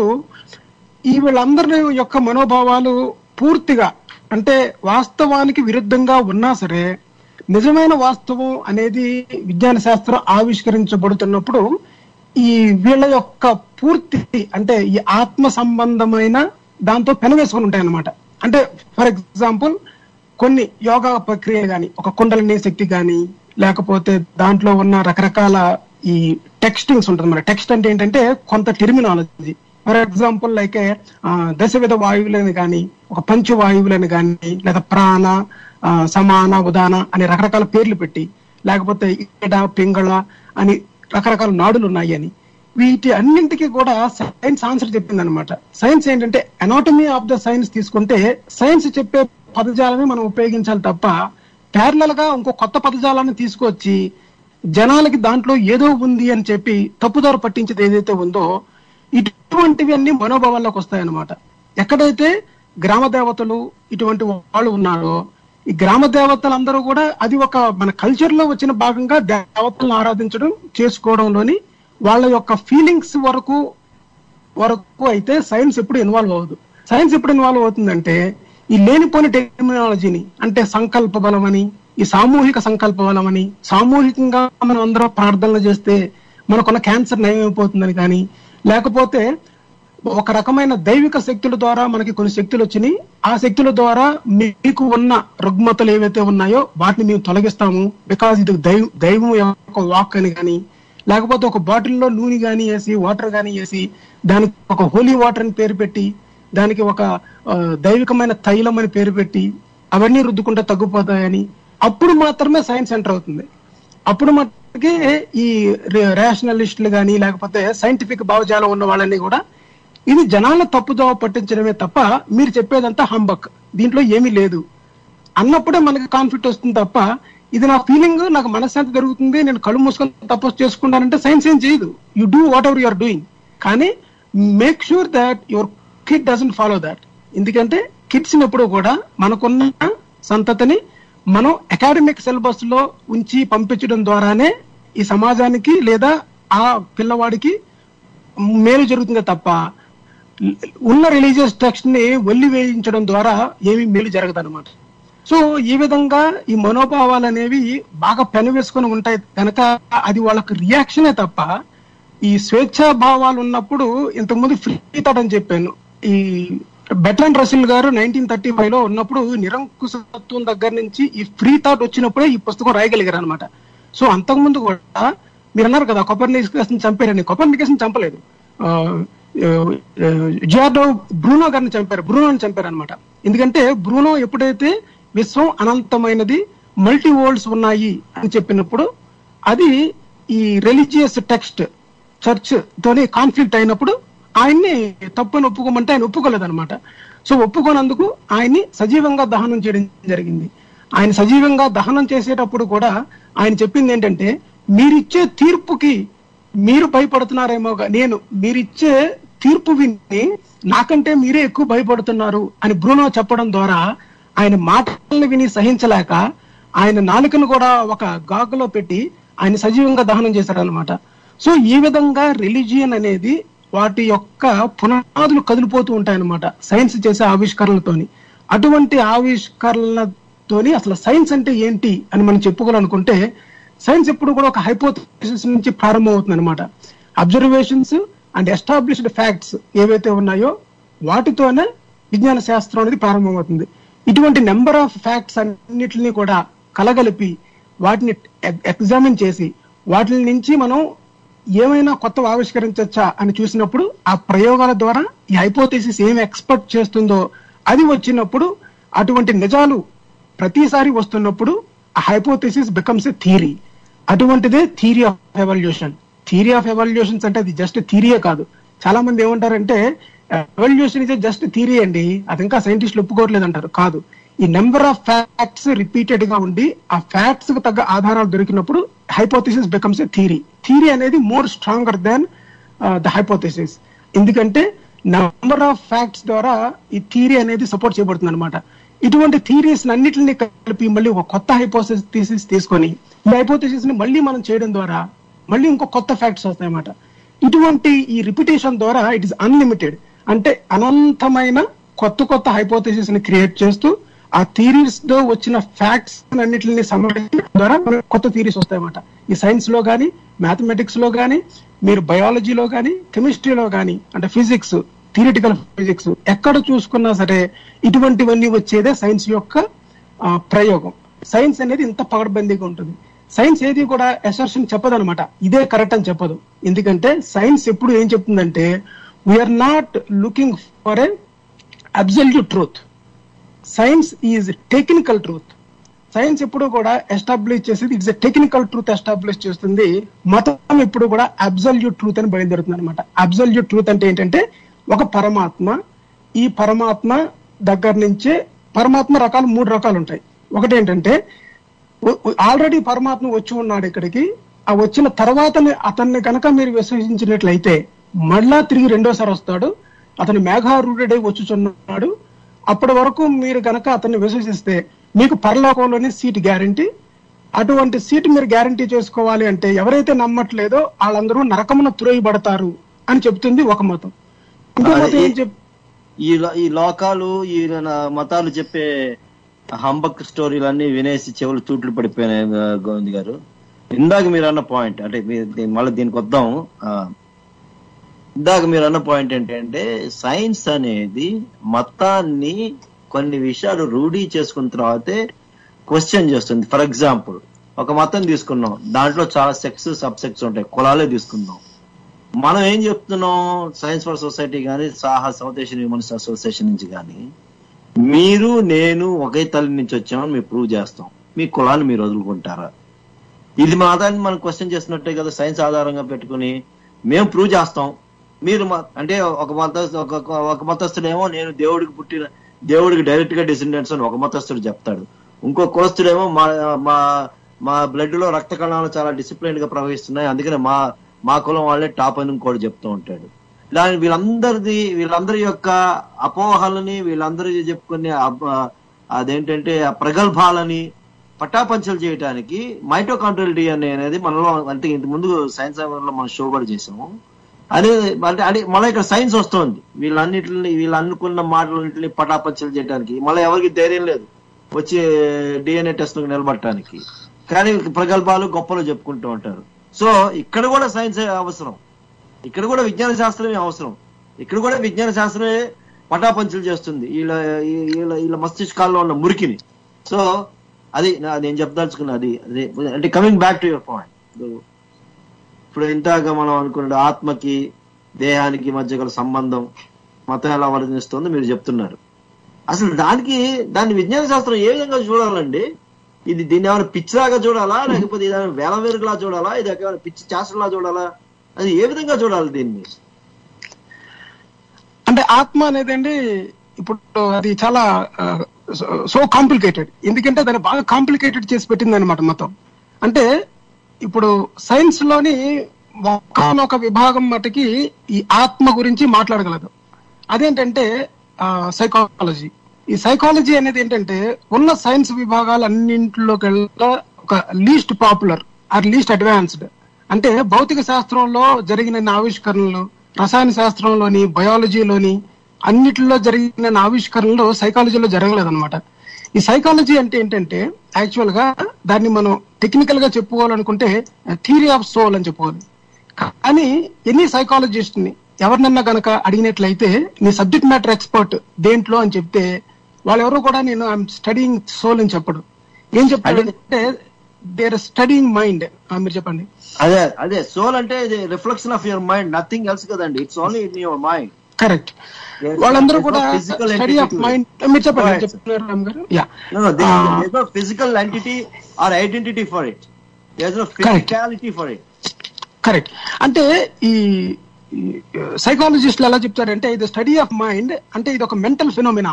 ఈ వీళ్ళందరి యొక్క మనోభావాలు పూర్తిగా అంటే వాస్తవానికి విరుద్ధంగా ఉన్నా సరే నిజమైన వాస్తవం అనేది విజ్ఞాన శాస్త్రం ఆవిష్కరించబడుతున్నప్పుడు ఈ వీళ్ళ యొక్క పూర్తి అంటే ఈ ఆత్మ సంబంధమైన దాంతో పెనవేసుకొని ఉంటాయన్నమాట అంటే ఫర్ ఎగ్జాంపుల్ కొన్ని యోగా ప్రక్రియ గాని ఒక కుండలిని శక్తి గాని లేకపోతే దాంట్లో ఉన్న రకరకాల ఈ టెక్స్టింగ్స్ ఉంటుంది మన టెక్స్ట్ అంటే ఏంటంటే కొంత టెర్మినాలజీ ఫర్ ఎగ్జాంపుల్ లైక్ దశవిధ వాయువులని కానీ ఒక పంచ వాయువులని కానీ లేదా ప్రాణ ఆ, సమాన ఉదాన అనే రకరకాల పేర్లు పెట్టి లేకపోతే ఇడ పింగళ అని రకరకాల నాడులు ఉన్నాయి అని వీటి అన్నింటికి కూడా సైన్స్ ఆన్సర్ చెప్పింది అనమాట సైన్స్ ఏంటంటే అనాటమీ ఆఫ్ ద సైన్స్ తీసుకుంటే సైన్స్ చెప్పే పదజాలమే మనం ఉపయోగించాలి తప్ప ప్యారలల్ గా ఇంకో కొత్త పదజాలాన్ని తీసుకొచ్చి జనాలకి దాంట్లో ఏదో ఉంది అని చెప్పి తప్పుదారు పట్టించేది ఏదైతే ఉందో ఇటువంటివి అన్ని మనోభావాల్లోకి వస్తాయన్నమాట ఎక్కడైతే గ్రామ దేవతలు ఇటువంటి వాళ్ళు ఉన్నారో ఈ గ్రామ దేవతలందరూ కూడా అది ఒక మన కల్చర్ లో వచ్చిన భాగంగా దేవతలను ఆరాధించడం చేసుకోవడంలోని వాళ్ళ యొక్క ఫీలింగ్స్ వరకు వరకు అయితే సైన్స్ ఎప్పుడు ఇన్వాల్వ్ అవ్వదు సైన్స్ ఎప్పుడు ఇన్వాల్వ్ అవుతుందంటే ఈ లేనిపోని టెర్మినాలజీని అంటే సంకల్ప బలం అని ఈ సామూహిక సంకల్ప బలం అని సామూహికంగా మనం అందరం ప్రార్థనలు చేస్తే మనకున్న క్యాన్సర్ నయమైపోతుందని కానీ లేకపోతే ఒక రకమైన దైవిక శక్తుల ద్వారా మనకి కొన్ని శక్తులు వచ్చినాయి ఆ శక్తుల ద్వారా మీకు ఉన్న రుగ్మతలు ఏవైతే ఉన్నాయో వాటిని మేము తొలగిస్తాము బికాజ్ ఇది దైవ దైవం యొక్క వాక్ అని కానీ లేకపోతే ఒక బాటిల్లో నూనె కానీ వేసి వాటర్ కానీ వేసి దానికి ఒక హోలీ వాటర్ అని పేరు పెట్టి దానికి ఒక ఆ, దైవికమైన తైలం అని పేరు పెట్టి అవన్నీ రుద్దుకుంటే తగ్గిపోతాయని అప్పుడు మాత్రమే సైన్స్ ఎంటర్ అవుతుంది అప్పుడు మట్టుకి ఈ రేషనలిస్టులు కానీ లేకపోతే సైంటిఫిక్ భావజాలం ఉన్న వాళ్ళని కూడా ఇది జనాల తప్పుదోవ పట్టించడమే తప్ప మీరు చెప్పేదంతా హంబక్ దీంట్లో ఏమీ లేదు అన్నప్పుడే మనకి కాన్ఫ్లిక్ట్ వస్తుంది తప్ప ఇది నా ఫీలింగ్ నాకు మనశ్శాంతి జరుగుతుంది నేను కళ్ళు మూసుకొని తపస్సు చేసుకుంటానంటే సైన్స్ ఏం చేయదు you do whatever you're doing కానీ make sure that your kid doesn't follow that ఎందుకంటే కిడ్స్ ఎప్పుడు కూడా మనకున్న సంతతిని మనం అకాడమిక్ సిలబస్ లో ఉంచి పంపించడం ద్వారానే ఈ సమాజానికి లేదా ఆ పిల్లవాడికి మేలు జరుగుతుందే తప్ప ఉన్న రిలీజియస్ టెక్స్ట్ ని వెళ్లి వేయించడం ద్వారా ఏమీ మేలు జరగదు అనమాట సో ఈ విధంగా ఈ మనోభావాలు అనేవి బాగా పెనవేసుకొని ఉంటాయి కనుక అది వాళ్ళకి రియాక్షనే తప్ప ఈ స్వేచ్ఛా భావాలు ఉన్నప్పుడు ఇంతకుముందు ఫ్రీ థాట్ అని చెప్పాను ఈ Bertrand Russell garu nineteen thirty five లో ఉన్నప్పుడు నిరంకుశత్వం దగ్గర నుంచి ఈ ఫ్రీ థాట్ వచ్చినప్పుడే ఈ పుస్తకం రాయగలిగారు అనమాట సో అంతకుముందు కూడా మీరు అన్నారు కదా కొపర్నికేషన్ చంపారని కొపర్నికేషన్ చంపలేదు జియార్డో బ్రూనో గారిని చంపారు బ్రూనోని చంపారు అనమాట ఎందుకంటే బ్రూనో ఎప్పుడైతే విశ్వం అనంతమైనది మల్టీ వరల్డ్స్ ఉన్నాయి అని చెప్పినప్పుడు అది ఈ రిలీజియస్ టెక్స్ట్ చర్చ్ తోని కాన్ఫ్లిక్ట్ అయినప్పుడు ఆయన్ని తప్పుని ఒప్పుకోమంటే ఆయన ఒప్పుకోలేదన్నమాట సో ఒప్పుకోనందుకు ఆయన్ని సజీవంగా దహనం చేయడం జరిగింది ఆయన సజీవంగా దహనం చేసేటప్పుడు కూడా ఆయన చెప్పింది ఏంటంటే మీరిచ్చే తీర్పుకి మీరు భయపడుతున్నారేమో గా- నేను మీరిచ్చే తీర్పు విని నాకంటే మీరే ఎక్కువ భయపడుతున్నారు అని బ్రూనో చెప్పడం ద్వారా ఆయన మాటలను విని సహించలేక ఆయన నాలుకను కూడా ఒక గాగులో పెట్టి ఆయన సజీవంగా దహనం చేశారనమాట సో ఈ విధంగా రిలీజియన్ అనేది వాటి యొక్క పునాదులు కదిలిపోతూ ఉంటాయన్నమాట సైన్స్ చేసే ఆవిష్కరణలతోని అటువంటి ఆవిష్కరణలతోని అసలు సైన్స్ అంటే ఏంటి అని మనం చెప్పుకోవాలనుకుంటే సైన్స్ ఎప్పుడు కూడా ఒక హైపోథసిస్ నుంచి ప్రారంభమవుతుంది అనమాట అబ్జర్వేషన్స్ అండ్ ఎస్టాబ్లిష్డ్ ఫ్యాక్ట్స్ ఏవైతే ఉన్నాయో వాటితోనే విజ్ఞాన శాస్త్రం అనేది ప్రారంభమవుతుంది ఇటువంటి నెంబర్ ఆఫ్ ఫ్యాక్ట్స్ అన్నిటిని కూడా కలగలిపి వాటిని ఎగ్జామిన్ చేసి వాటి నుంచి మనం ఏమైనా కొత్త ఆవిష్కరించవచ్చా అని చూసినప్పుడు ఆ ప్రయోగాల ద్వారా ఈ హైపోథెసిస్ ఏమి ఎక్స్పెక్ట్ చేస్తుందో అది వచ్చినప్పుడు అటువంటి నిజాలు ప్రతిసారి వస్తున్నప్పుడు ఆ హైపోథెసిస్ బికమ్స్ ఎ థియరీ అటువంటిదే theory of evolution theory of evolutions అంటే అది జస్ట్ థియరీయే కాదు చాలా మంది ఏమంటారంటే ఎవల్యూషన్ ఇస్ జస్ట్ థియరీ అండి అది ఇంకా సైంటిస్టులు ఒప్పుకోవట్లేదు అంటారు కాదు ఈ నెంబర్ ఆఫ్ ఫ్యాక్ట్స్ రిపీటెడ్ గా ఉండి ఆ ఫ్యాక్ట్స్ కు తగ్గ ఆధారాలు దొరికినప్పుడు hypothesis becomes a theory theory అనేది more stronger than the hypothesis ఎందుకంటే నెంబర్ ఆఫ్ ఫ్యాక్ట్స్ ద్వారా ఈ థియరీ అనేది సపోర్ట్ చేయబడుతుంది అనమాట ఇటువంటి థియరీస్ అన్నిటిని కలిపి మళ్ళీ ఒక కొత్త హైపోథిసిస్ తీసుకొని ఈ హైపోథిసిస్ ని మళ్ళీ మనం చేయడం ద్వారా మళ్ళీ ఇంకో కొత్త ఫ్యాక్ట్స్ వస్తాయన్నమాట ఇటువంటి ఈ రిపిటేషన్ ద్వారా ఇట్ ఇస్ అన్లిమిటెడ్ అంటే అనంతమైన కొత్త కొత్త హైపోథెసిస్ ని క్రియేట్ చేస్తూ ఆ థీరీస్ తో వచ్చిన ఫ్యాక్ట్స్ అన్నిటిని సమర్థించడం ద్వారా మనకు కొత్త థీరీస్ వస్తాయన్నమాట ఈ సైన్స్ లో కానీ మ్యాథమెటిక్స్ లో కానీ మీరు బయాలజీలో కానీ కెమిస్ట్రీలో కానీ అంటే ఫిజిక్స్ థియరిటికల్ ఫిజిక్స్ ఎక్కడ చూసుకున్నా సరే ఇటువంటివన్నీ వచ్చేదే సైన్స్ యొక్క ఆ, ప్రయోగం సైన్స్ అనేది ఇంత పగడబందీగా ఉంటుంది సైన్స్ ఏది కూడా ఎసర్షన్ చెప్పదన్నమాట ఇదే కరెక్ట్ అని చెప్పదు ఎందుకంటే సైన్స్ ఎప్పుడు ఏం చెప్తుందంటే we're not looking for a absolute truth science is technical truth science ఎప్పుడు కూడా ఎస్టాబ్లిష్ చేసేది it's a technical truth establish చేస్తుంది మతం ఎప్పుడు కూడా అబ్సల్యూట్ ట్రూత్ అని బయలుదేరుతుంది అనమాట అబ్సల్యూట్ ట్రూత్ అంటే ఏంటంటే ఒక పరమాత్మ ఈ పరమాత్మ దగ్గర నుంచే పరమాత్మ రకాలు మూడు రకాలు ఉంటాయి ఒకటి ఏంటంటే ఆల్రెడీ పరమాత్మ వచ్చి ఉన్నాడు ఇక్కడికి ఆ వచ్చిన తర్వాత అతన్ని కనుక మీరు విశ్వసించినట్లయితే మళ్ళా తిరిగి రెండోసారి వస్తాడు అతను మేఘారూఢుడై వచ్చుచున్నాడు అప్పటి వరకు మీరు కనుక అతన్ని విశ్వసిస్తే మీకు పరలోకంలోనే సీట్ గ్యారంటీ అటువంటి సీట్ మీరు గ్యారంటీ చేసుకోవాలి అంటే ఎవరైతే నమ్మట్లేదో వాళ్ళందరూ నరకమున తురేయబడతారు అని చెప్తుంది ఒక మతం ఇంకో మతం ఏం చెప్ ఈ లో- ఈ లోకాలు ఈ నా- మతాలు చెప్పే హంబక్ స్టోరీలన్నీ వినేసి చెవులు తూట్లు పడిపోయినాయి ఆ, గోవింద్ గారు ఇందాక మీరు అన్న పాయింట్ అంటే మీ- దీ- మళ్ళీ దీనికి వద్దాం ఆ, ఇందాక మీరు అన్న పాయింట్ ఏంటంటే సైన్స్ అనేది మతాన్ని కొన్ని విషయాలు రూఢీ చేసుకున్న తర్వాతే క్వశ్చన్ చేస్తుంది ఫర్ ఎగ్జాంపుల్ ఒక మతం తీసుకున్నాం దాంట్లో చాలా సెక్స్ సబ్ సెక్స్ ఉంటాయి కులాలే తీసుకుందాం మనం ఏం చెప్తున్నాం సైన్స్ ఫర్ సొసైటీ కానీ సాహా సౌత్ ఏషియన్ హ్యూమన్స్ అసోసియేషన్ నుంచి కానీ మీరు నేను ఒకే తల్లి నుంచి వచ్చామని మేము ప్రూవ్ చేస్తాం మీ కులాన్ని మీరు వదులుకుంటారా ఇది మాదాన్ని మనం క్వశ్చన్ చేసినట్టే కదా సైన్స్ ఆధారంగా పెట్టుకుని మేము ప్రూవ్ చేస్తాం మీరు మా- అంటే ఒక మత ఒక ఒక మతస్థుడేమో నేను దేవుడికి పుట్టిన దేవుడికి డైరెక్ట్ గా డిసెండెంట్స్ అని ఒక మతస్థుడు చెప్తాడు ఇంకో కులస్థుడేమో మా మా మా బ్లడ్ లో రక్త కణాలు చాలా డిసిప్లైన్ గా ప్రవహిస్తున్నాయి అందుకనే మా మా కులం వాళ్ళే టాప్ అని ఇంకోటి చెప్తూ ఉంటాడు ఇలా వీళ్ళందరిది వీళ్ళందరి యొక్క అపోహలని వీళ్ళందరూ చెప్పుకునే అబ్- అదేంటంటే ఆ ప్రగల్భాలని పటాపంచలు చేయడానికి మైటోకాంట్రియల్ డిఎన్ఏ అనేది మనలో అంటే ఇంత ముందు సైన్స్ లో మనం షో కూడా చేసాము అదే అంటే అంటే మళ్ళీ ఇక్కడ సైన్స్ వస్తుంది వీళ్ళన్నిటిని వీళ్ళు అనుకున్న మాటలన్నింటినీ పటాపంచలు చేయడానికి మళ్ళీ ఎవరికి ధైర్యం లేదు వచ్చి డిఎన్ఏ టెస్ట్ నిలబడటానికి కానీ ప్రగల్భాలు గొప్పలు చెప్పుకుంటూ ఉంటారు సో ఇక్కడ కూడా సైన్స్ అవసరం ఇక్కడ కూడా విజ్ఞాన శాస్త్రమే అవసరం ఇక్కడ కూడా విజ్ఞాన శాస్త్రమే పటాపంచలు చేస్తుంది వీళ్ళ వీళ్ళ వీళ్ళ మస్తిష్కాల్లో ఉన్న మురికిని సో అది నా- నేను చెప్పదలుచుకున్నా అది అదే అంటే coming back to your point ఇప్పుడు ఇంతగా మనం అనుకున్న ఆత్మకి దేహానికి మధ్య గల సంబంధం మతం ఎలా వర్ణిస్తుందో మీరు చెప్తున్నారు అసలు దానికి దాన్ని విజ్ఞాన శాస్త్రం ఏ విధంగా చూడాలండి ఇది దీన్ని ఏమైనా పిచ్చిలాగా చూడాలా లేకపోతే ఇది ఏమైనా వేల వేరులా చూడాలా ఇది ఏమైనా పిచ్చి శాస్త్రంలా చూడాలా అది ఏ విధంగా చూడాలి దీన్ని అంటే ఆత్మ అనేది అండి ఇప్పుడు అది చాలా సో కాంప్లికేటెడ్ ఎందుకంటే దాన్ని బాగా కాంప్లికేటెడ్ చేసి పెట్టింది అనమాట మొత్తం అంటే ఇప్పుడు సైన్స్ లోని ఒక విభాగం మటుకి ఈ ఆత్మ గురించి మాట్లాడగలదు అదేంటంటే సైకాలజీ ఈ సైకాలజీ అనేది ఏంటంటే ఉన్న సైన్స్ విభాగాలు అన్నింటిలోకెల్లా ఒక least popular or least advanced అంటే భౌతిక శాస్త్రంలో జరిగిన ఆవిష్కరణలు రసాయన శాస్త్రంలోని బయాలజీలోని అన్నిటిలో జరిగిన ఆవిష్కరణలు సైకాలజీలో జరగలేదన్నమాట ఈ సైకాలజీ అంటే ఏంటంటే యాక్చువల్ గా దాన్ని మనం టెక్నికల్ గా చెప్పుకోవాలనుకుంటే థియరీ ఆఫ్ సోల్ అని చెప్పుకోవాలి కానీ ఎన్ని సైకాలజిస్ట్ ని ఎవరినన్నా గనక అడిగినట్లయితే నీ సబ్జెక్ట్ మ్యాటర్ ఎక్స్పర్ట్ దేంట్లో అని చెప్తే వాళ్ళెవరూ కూడా నేను ఐఎమ్ స్టడీయింగ్ సోల్ అని చెప్పడు ఏం చెప్తాడంటే దేర్ స్టడీయింగ్ మైండ్ మీరు చెప్పండి అదే అదే సోల్ అంటే ఇది reflection of your mind nothing else కదండి it's only in your mind correct Yes, వాళ్ళందరూ there's కూడా no physical study entity of to it. Mind మీరు చెప్పండి Go మీరు ahead. చెప్తున్నారు Ram garu yeah No, no, there, Ah. there's no physical entity or identity for it. There's no physicality for it. Correct అంటే ఈ సైకాలజిస్టులు ఎలా చెప్తారంటే ఇది స్టడీ ఆఫ్ మైండ్ అంటే ఇది ఒక మెంటల్ ఫినోమినా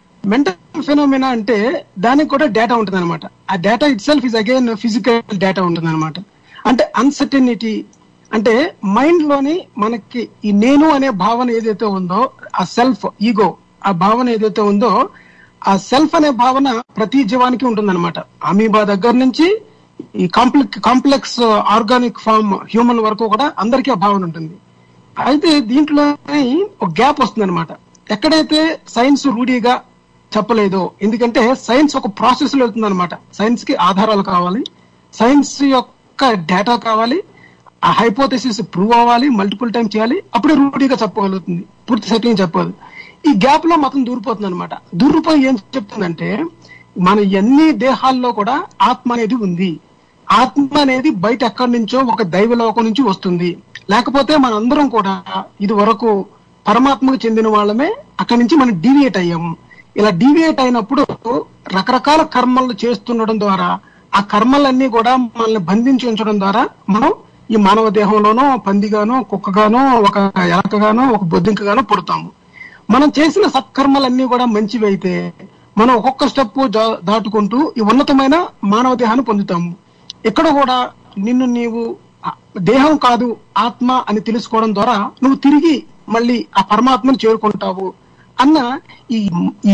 మెంటల్ ఫినోమినా అంటే దానికి కూడా డేటా ఉంటుంది అనమాట ఆ data itself is again physical data ఉంటుంది అనమాట అంటే అన్సర్టనిటీ అంటే మైండ్ లోని మనకి ఈ నేను అనే భావన ఏదైతే ఉందో ఆ సెల్ఫ్ ఈగో ఆ భావన ఏదైతే ఉందో ఆ సెల్ఫ్ అనే భావన ప్రతి జీవానికి ఉంటుందన్నమాట అమీబా దగ్గర నుంచి ఈ complex complex organic form human వరకు కూడా అందరికీ ఆ భావన ఉంటుంది అయితే దీంట్లో ఒక గ్యాప్ వస్తుంది అనమాట ఎక్కడైతే సైన్స్ రూఢీగా చెప్పలేదో ఎందుకంటే సైన్స్ ఒక ప్రాసెస్ లో వెళ్తుంది అనమాట సైన్స్ కి ఆధారాలు కావాలి సైన్స్ యొక్క డేటా కావాలి ఆ హైపోథెసిస్ ప్రూవ్ అవ్వాలి మల్టిపుల్ టైం చేయాలి అప్పుడే రూఢీగా చెప్పగలుగుతుంది పూర్తి సెటింగ్ చెప్పదు ఈ గ్యాప్ లో మతం దూరిపోతుంది అనమాట దూరిపోయి ఏం చెప్తుందంటే మన ఎన్ని దేహాల్లో కూడా ఆత్మ అనేది ఉంది ఆత్మ అనేది బయట ఎక్కడి నుంచో ఒక దైవలోకం నుంచి వస్తుంది లేకపోతే మనందరం కూడా ఇది వరకు పరమాత్మకు చెందిన వాళ్ళమే అక్కడి నుంచి మనం డీవియేట్ అయ్యాము ఇలా డీవియేట్ అయినప్పుడు రకరకాల కర్మలు చేస్తుండడం ద్వారా ఆ కర్మలన్నీ కూడా మనల్ని బంధించి ఉంచడం ద్వారా మనం ఈ మానవ దేహంలోనో పందిగానో కుక్కగానో ఒక ఎలకగానో ఒక బొద్దింకగానో పుడతాము మనం చేసిన సత్కర్మలన్నీ కూడా మంచివి అయితే మనం ఒక్కొక్క స్టెప్ దాటుకుంటూ ఈ ఉన్నతమైన మానవ దేహాన్ని పొందుతాము ఇక్కడ కూడా నిన్ను నీవు ఆ, దేహం కాదు ఆత్మ అని తెలుసుకోవడం ద్వారా నువ్వు తిరిగి మళ్ళీ ఆ పరమాత్మను చేరుకుంటావు అన్న ఈ ఈ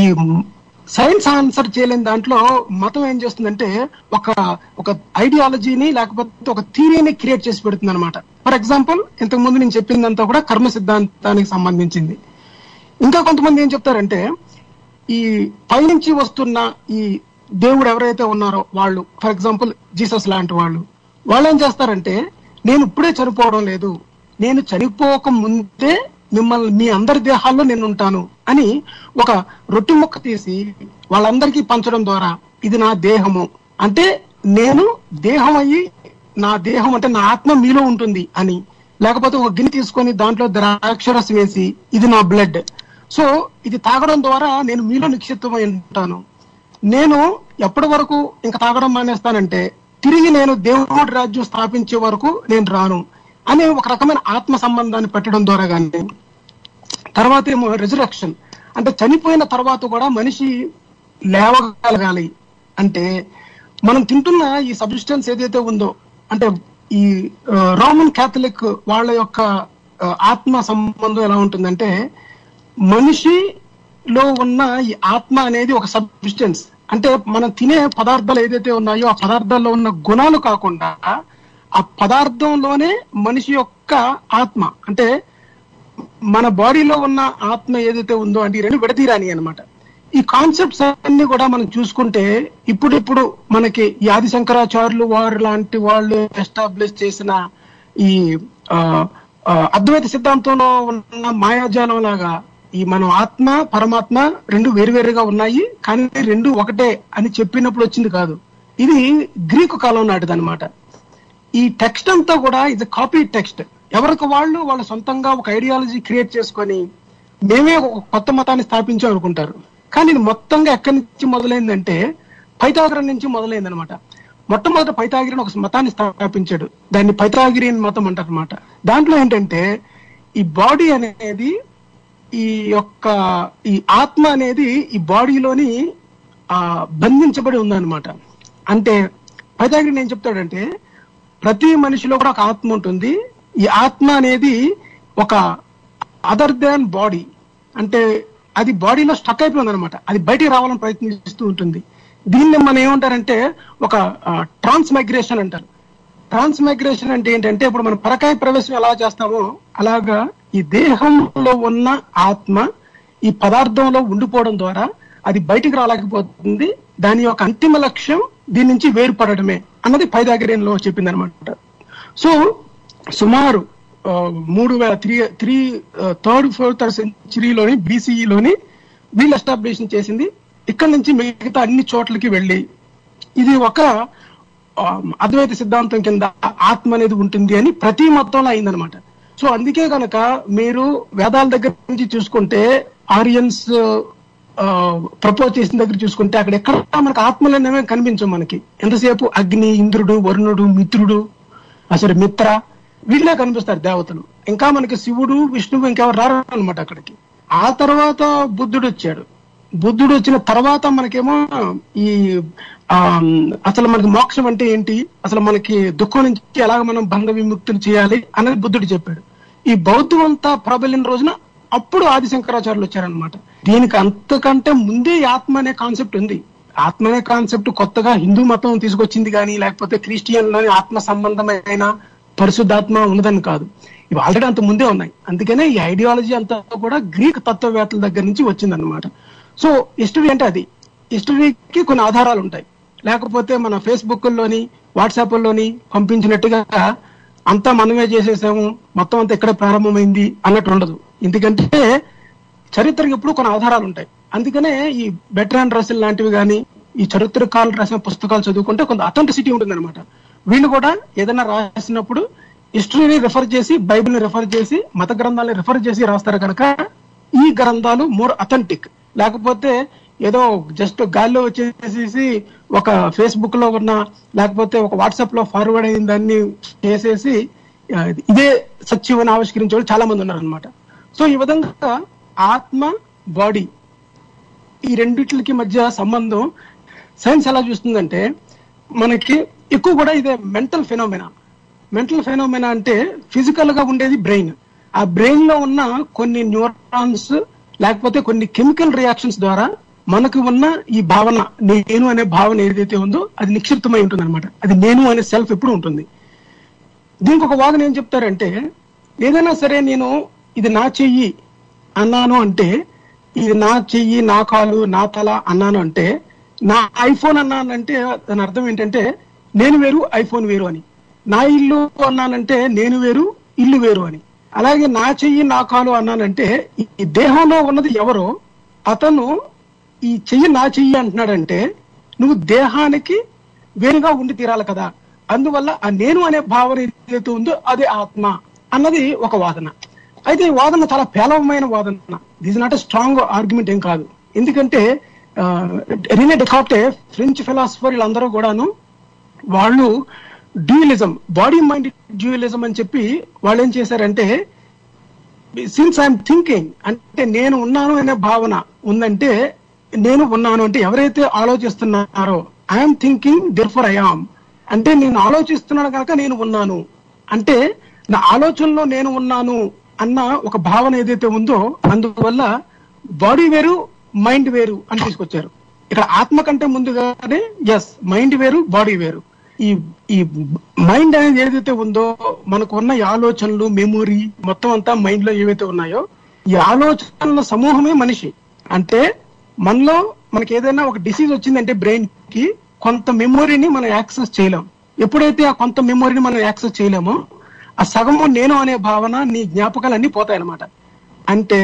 సైన్స్ ఆన్సర్ చేయలేని దాంట్లో మతం ఏం చేస్తుందంటే ఒక ఒక ఐడియాలజీని లేకపోతే ఒక థియరీని క్రియేట్ చేసి పెడుతుంది అనమాట ఫర్ ఎగ్జాంపుల్ ఇంతకు ముందు నేను చెప్పిందంతా కూడా కర్మ సిద్ధాంతానికి సంబంధించింది ఇంకా కొంతమంది ఏం చెప్తారంటే ఈ పైనుంచి వస్తున్న ఈ దేవుడు ఎవరైతే ఉన్నారో వాళ్ళు ఫర్ ఎగ్జాంపుల్ జీసస్ లాంటి వాళ్ళు వాళ్ళు ఏం చేస్తారంటే నేను ఇప్పుడే చనిపోవడం లేదు నేను చనిపోక ముందే మిమ్మల్ని మీ అందరి దేహాల్లో నేను ఉంటాను అని ఒక రొట్టె ముక్క తీసి వాళ్ళందరికీ పంచడం ద్వారా ఇది నా దేహము అంటే నేను దేహం అయ్యి నా దేహం అంటే నా ఆత్మ మీలో ఉంటుంది అని లేకపోతే ఒక గిన్నె తీసుకొని దాంట్లో ద్రాక్షరసం వేసి ఇది నా బ్లడ్ సో ఇది తాగడం ద్వారా నేను మీలో నిక్షిప్తమై ఉంటాను నేను ఎప్పటి వరకు ఇంకా తాగడం మానేస్తానంటే తిరిగి నేను దేవుడి రాజ్యం స్థాపించే వరకు నేను రాను అనే ఒక రకమైన ఆత్మ సంబంధాన్ని పెట్టడం ద్వారా కానీ తర్వాత ఏమో రిజరక్షన్ అంటే చనిపోయిన తర్వాత కూడా మనిషి లేవగలగాలి అంటే మనం తింటున్న ఈ సబ్స్టెన్స్ ఏదైతే ఉందో అంటే ఈ రోమన్ క్యాథలిక్ వాళ్ళ యొక్క ఆ, ఆత్మ సంబంధం ఎలా ఉంటుందంటే మనిషిలో ఉన్న ఈ ఆత్మ అనేది ఒక సబ్స్టెన్స్ అంటే మనం తినే పదార్థాలు ఏదైతే ఉన్నాయో ఆ పదార్థాల్లో ఉన్న గుణాలు కాకుండా ఆ పదార్థంలోనే మనిషి యొక్క ఆత్మ అంటే మన బాడీలో ఉన్న ఆత్మ ఏదైతే ఉందో అంటే ఈ రెండు విడతీరాని అన్నమాట ఈ కాన్సెప్ట్స్ అన్ని కూడా మనం చూసుకుంటే ఇప్పుడిప్పుడు మనకి ఈ ఆది శంకరాచార్యులు వారు లాంటి వాళ్ళు ఎస్టాబ్లిష్ చేసిన ఈ ఆ, ఆ, అద్వైత సిద్ధాంతంలో ఉన్న మాయాజాలం లాగా ఈ మనం ఆత్మ పరమాత్మ రెండు వేరువేరుగా ఉన్నాయి కానీ రెండు ఒకటే అని చెప్పినప్పుడు వచ్చింది కాదు ఇది గ్రీకు కాలం నాటిది అనమాట ఈ టెక్స్ట్ అంతా కూడా ఇది కాపీ టెక్స్ట్ ఎవరికి వాళ్ళు వాళ్ళ సొంతంగా ఒక ఐడియాలజీ క్రియేట్ చేసుకొని మేమే ఒక కొత్త మతాన్ని స్థాపించాం అనుకుంటారు కానీ ఇది మొత్తంగా ఎక్కడి నుంచి మొదలైందంటే పైతాగరం నుంచి మొదలైంది అనమాట మొట్టమొదట పైతాగిరిని ఒక మతాన్ని స్థాపించాడు దాన్ని పైతాగిరియన్ మతం అంటారు అనమాట దాంట్లో ఏంటంటే ఈ బాడీ అనేది ఈ యొక్క ఈ ఆత్మ అనేది ఈ బాడీలోని ఆ బంధించబడి ఉందన్నమాట అంటే పైతాగిరి ఏం చెప్తాడంటే ప్రతి మనిషిలో కూడా ఒక ఆత్మ ఉంటుంది ఈ ఆత్మ అనేది ఒక అదర్ దాన్ బాడీ అంటే అది బాడీలో స్టక్ అయిపోయింది అనమాట అది బయటికి రావాలని ప్రయత్నిస్తూ ఉంటుంది దీన్ని మనం ఏమంటారంటే ఒక ట్రాన్స్ మైగ్రేషన్ అంటారు ట్రాన్స్ మైగ్రేషన్ అంటే ఏంటంటే ఇప్పుడు మనం పరకాయ ప్రవేశం ఎలా చేస్తామో అలాగా ఈ దేహంలో ఉన్న ఆత్మ ఈ పదార్థంలో ఉండిపోవడం ద్వారా అది బయటికి రాలేకపోతుంది దాని యొక్క అంతిమ లక్ష్యం దీని నుంచి వేరుపడడమే అన్నది పైదాగిరియంలో చెప్పింది అనమాట సో సుమారు ఆ, మూడు వేల త్రీ త్రీ థర్డ్ ఫోర్త్ సెంచరీలోని బీసీఈలోని వీళ్ళు ఎస్టాబ్లిషన్ చేసింది ఇక్కడ నుంచి మిగతా అన్ని చోట్లకి వెళ్ళి ఇది ఒక ఆ, అద్వైత సిద్ధాంతం కింద ఆత్మ అనేది ఉంటుంది అని ప్రతి మతంలో అయిందనమాట సో అందుకే కనుక మీరు వేదాల దగ్గర నుంచి చూసుకుంటే ఆరియన్స్ ప్రపోజ్ చేసిన దగ్గర చూసుకుంటే అక్కడ ఎక్కడ మనకు ఆత్మలు అనేవి కనిపించవు మనకి ఎంతసేపు అగ్ని ఇంద్రుడు వరుణుడు మిత్రుడు అసలు మిత్ర వీళ్ళే కనిపిస్తారు దేవతలు ఇంకా మనకి శివుడు విష్ణువు ఇంకెవరు రారు అనమాట అక్కడికి ఆ తర్వాత బుద్ధుడు వచ్చాడు బుద్ధుడు వచ్చిన తర్వాత మనకేమో ఈ ఆ అసలు మనకి మోక్షం అంటే ఏంటి అసలు మనకి దుఃఖం నుంచి ఎలాగ మనం బంధ విముక్తులు చేయాలి అనేది బుద్ధుడు చెప్పాడు ఈ బౌద్ధం అంతా ప్రబలిన రోజున అప్పుడు ఆది శంకరాచార్యులు వచ్చారనమాట దీనికి అంతకంటే ముందే ఈ ఆత్మ అనే కాన్సెప్ట్ ఉంది ఆత్మ అనే కాన్సెప్ట్ కొత్తగా హిందూ మతం తీసుకొచ్చింది కానీ లేకపోతే క్రిస్టియన్లోని ఆత్మ సంబంధమైన పరిశుద్ధాత్మ ఉన్నదని కాదు ఇవి ఆల్రెడీ అంత ముందే ఉన్నాయి అందుకనే ఈ ఐడియాలజీ అంతా కూడా గ్రీక్ తత్వవేత్తల దగ్గర నుంచి వచ్చిందనమాట సో హిస్టరీ అంటే అది హిస్టరీకి కొన్ని ఆధారాలు ఉంటాయి లేకపోతే మన ఫేస్బుక్ లోని వాట్సాప్ లోని పంపించినట్టుగా అంతా మనమే చేసేసాము మొత్తం అంతా ఎక్కడ ప్రారంభమైంది అన్నట్టు ఉండదు ఎందుకంటే చరిత్రకి ఎప్పుడు కొన్ని ఆధారాలు ఉంటాయి అందుకనే ఈ బెట్రాన్ రసల్ లాంటివి కానీ ఈ చరిత్రకాలు రాసిన పుస్తకాలు చదువుకుంటే కొంత అథెంటిసిటీ ఉంటుంది వీళ్ళు కూడా ఏదైనా రాసినప్పుడు హిస్టరీని రిఫర్ చేసి బైబిల్ని రిఫర్ చేసి మత గ్రంథాలని రిఫర్ చేసి రాస్తారు కనుక ఈ గ్రంథాలు మోర్ అథెంటిక్ లేకపోతే ఏదో జస్ట్ గాల్లో వచ్చేసేసి ఒక ఫేస్బుక్ లో ఉన్న లేకపోతే ఒక వాట్సాప్ లో ఫార్వర్డ్ అయిన దాన్ని చేసేసి ఆ, ఇదే సత్యం ఆవిష్కరించే వాళ్ళు చాలా మంది ఉన్నారనమాట సో ఈ విధంగా ఆత్మ బాడీ ఈ రెండిట్లకి మధ్య సంబంధం సైన్స్ ఎలా చూస్తుందంటే మనకి ఎక్కువ కూడా ఇదే మెంటల్ ఫెనోమెనా మెంటల్ ఫెనోమెనా అంటే ఫిజికల్ గా ఉండేది బ్రెయిన్ ఆ బ్రెయిన్ లో ఉన్న కొన్ని న్యూరాన్స్ లేకపోతే కొన్ని కెమికల్ రియాక్షన్స్ ద్వారా మనకు ఉన్న ఈ భావన నేను అనే భావన ఏదైతే ఉందో అది నిక్షిప్తమై ఉంటుంది అనమాట అది నేను అనే సెల్ఫ్ ఎప్పుడు ఉంటుంది దీనికి ఒక వాదన ఏం చెప్తారంటే ఏదైనా సరే నేను ఇది నా చెయ్యి అన్నాను అంటే ఇది నా చెయ్యి నా కాలు నా తల అన్నాను అంటే నా ఐఫోన్ అన్నానంటే దాని అర్థం ఏంటంటే నేను వేరు ఐఫోన్ వేరు అని నా ఇల్లు అన్నానంటే నేను వేరు ఇల్లు వేరు అని అలాగే నా చెయ్యి నా కాలు అన్నానంటే ఈ దేహంలో ఉన్నది ఎవరో అతను ఈ చెయ్యి నా చెయ్యి అంటున్నాడంటే నువ్వు దేహానికి వేరుగా ఉండి తీరాలి కదా అందువల్ల ఆ నేను అనే భావన ఏదైతే ఉందో అదే ఆత్మ అన్నది ఒక వాదన అయితే ఈ వాదన చాలా పేలవమైన వాదన this not a strong argument ఏం కాదు ఎందుకంటే రీనే డెకాప్టే ఫ్రెంచ్ ఫిలాసఫర్ వీళ్ళందరూ కూడాను వాళ్ళు డ్యూయలిజం బాడీ మైండ్ డ్యూయలిజం అని చెప్పి వాళ్ళు ఏం చేశారంటే సిన్స్ ఐఎమ్ థింకింగ్ అంటే నేను ఉన్నాను అనే భావన ఉందంటే నేను ఉన్నాను అంటే ఎవరైతే ఆలోచిస్తున్నారో I'm thinking therefore I am అంటే నేను ఆలోచిస్తున్నాను కనుక నేను ఉన్నాను అంటే నా ఆలోచనలో నేను ఉన్నాను అన్న ఒక భావన ఏదైతే ఉందో అందువల్ల బాడీ వేరు మైండ్ వేరు అని తీసుకొచ్చారు ఇక్కడ ఆత్మ కంటే ముందుగానే ఎస్ మైండ్ వేరు బాడీ వేరు ఈ ఈ మైండ్ అనేది ఏదైతే ఉందో మనకు ఉన్న ఈ ఆలోచనలు మెమొరీ మొత్తం అంతా మైండ్ లో ఏవైతే ఉన్నాయో ఈ ఆలోచనల సమూహమే మనిషి అంటే మనలో మనకి ఏదైనా ఒక డిసీజ్ వచ్చిందంటే బ్రెయిన్ కి కొంత మెమొరీని మనం యాక్సెస్ చేయలేం ఎప్పుడైతే ఆ కొంత మెమొరీని మనం యాక్సెస్ చేయలేమో ఆ సగము నేను అనే భావన నీ జ్ఞాపకాలన్నీ పోతాయి అన్నమాట అంటే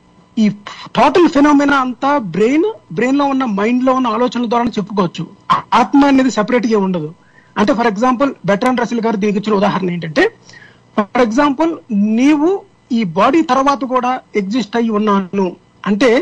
ఈ టోటల్ ఫినామినా అంతా బ్రెయిన్ బ్రెయిన్ లో ఉన్న మైండ్ లో ఉన్న ఆలోచనల ద్వారా చెప్పుకోవచ్చు ఆ- ఆత్మ అనేది సెపరేట్ గా ఉండదు అంటే ఫర్ ఎగ్జాంపుల్ బెటరాన్ రసిల్ గారు దీనికి ఇచ్చిన ఉదాహరణ ఏంటంటే ఫర్ ఎగ్జాంపుల్ నీవు ఈ బాడీ తర్వాత కూడా ఎగ్జిస్ట్ అయి ఉన్నాను అంటే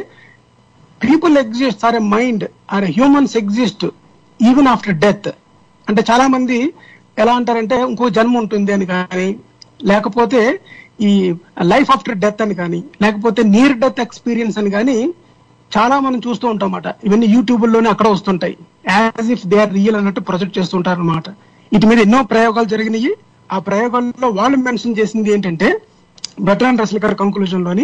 people exist are a mind or humans exist even after death అంటే చాలా మంది ఎలా అంటారంటే ఇంకో జన్మ ఉంటుంది అని కానీ లేకపోతే ఈ లైఫ్ ఆఫ్టర్ డెత్ అని కానీ లేకపోతే నియర్ డెత్ ఎక్స్పీరియన్స్ అని కానీ చాలా మనం చూస్తూ ఉంటాం అన్నమాట ఇవన్నీ యూట్యూబ్ లోనే అక్కడ వస్తుంటాయి as if they are real అన్నట్టు ప్రొజెక్ట్ చేస్తుంటారు అనమాట వీటి మీద ఎన్నో ప్రయోగాలు జరిగినాయి ఆ ప్రయోగాల్లో వాళ్ళు మెన్షన్ చేసింది ఏంటంటే బెటరాన్ రసల్ గారి కంక్లూజన్ లోని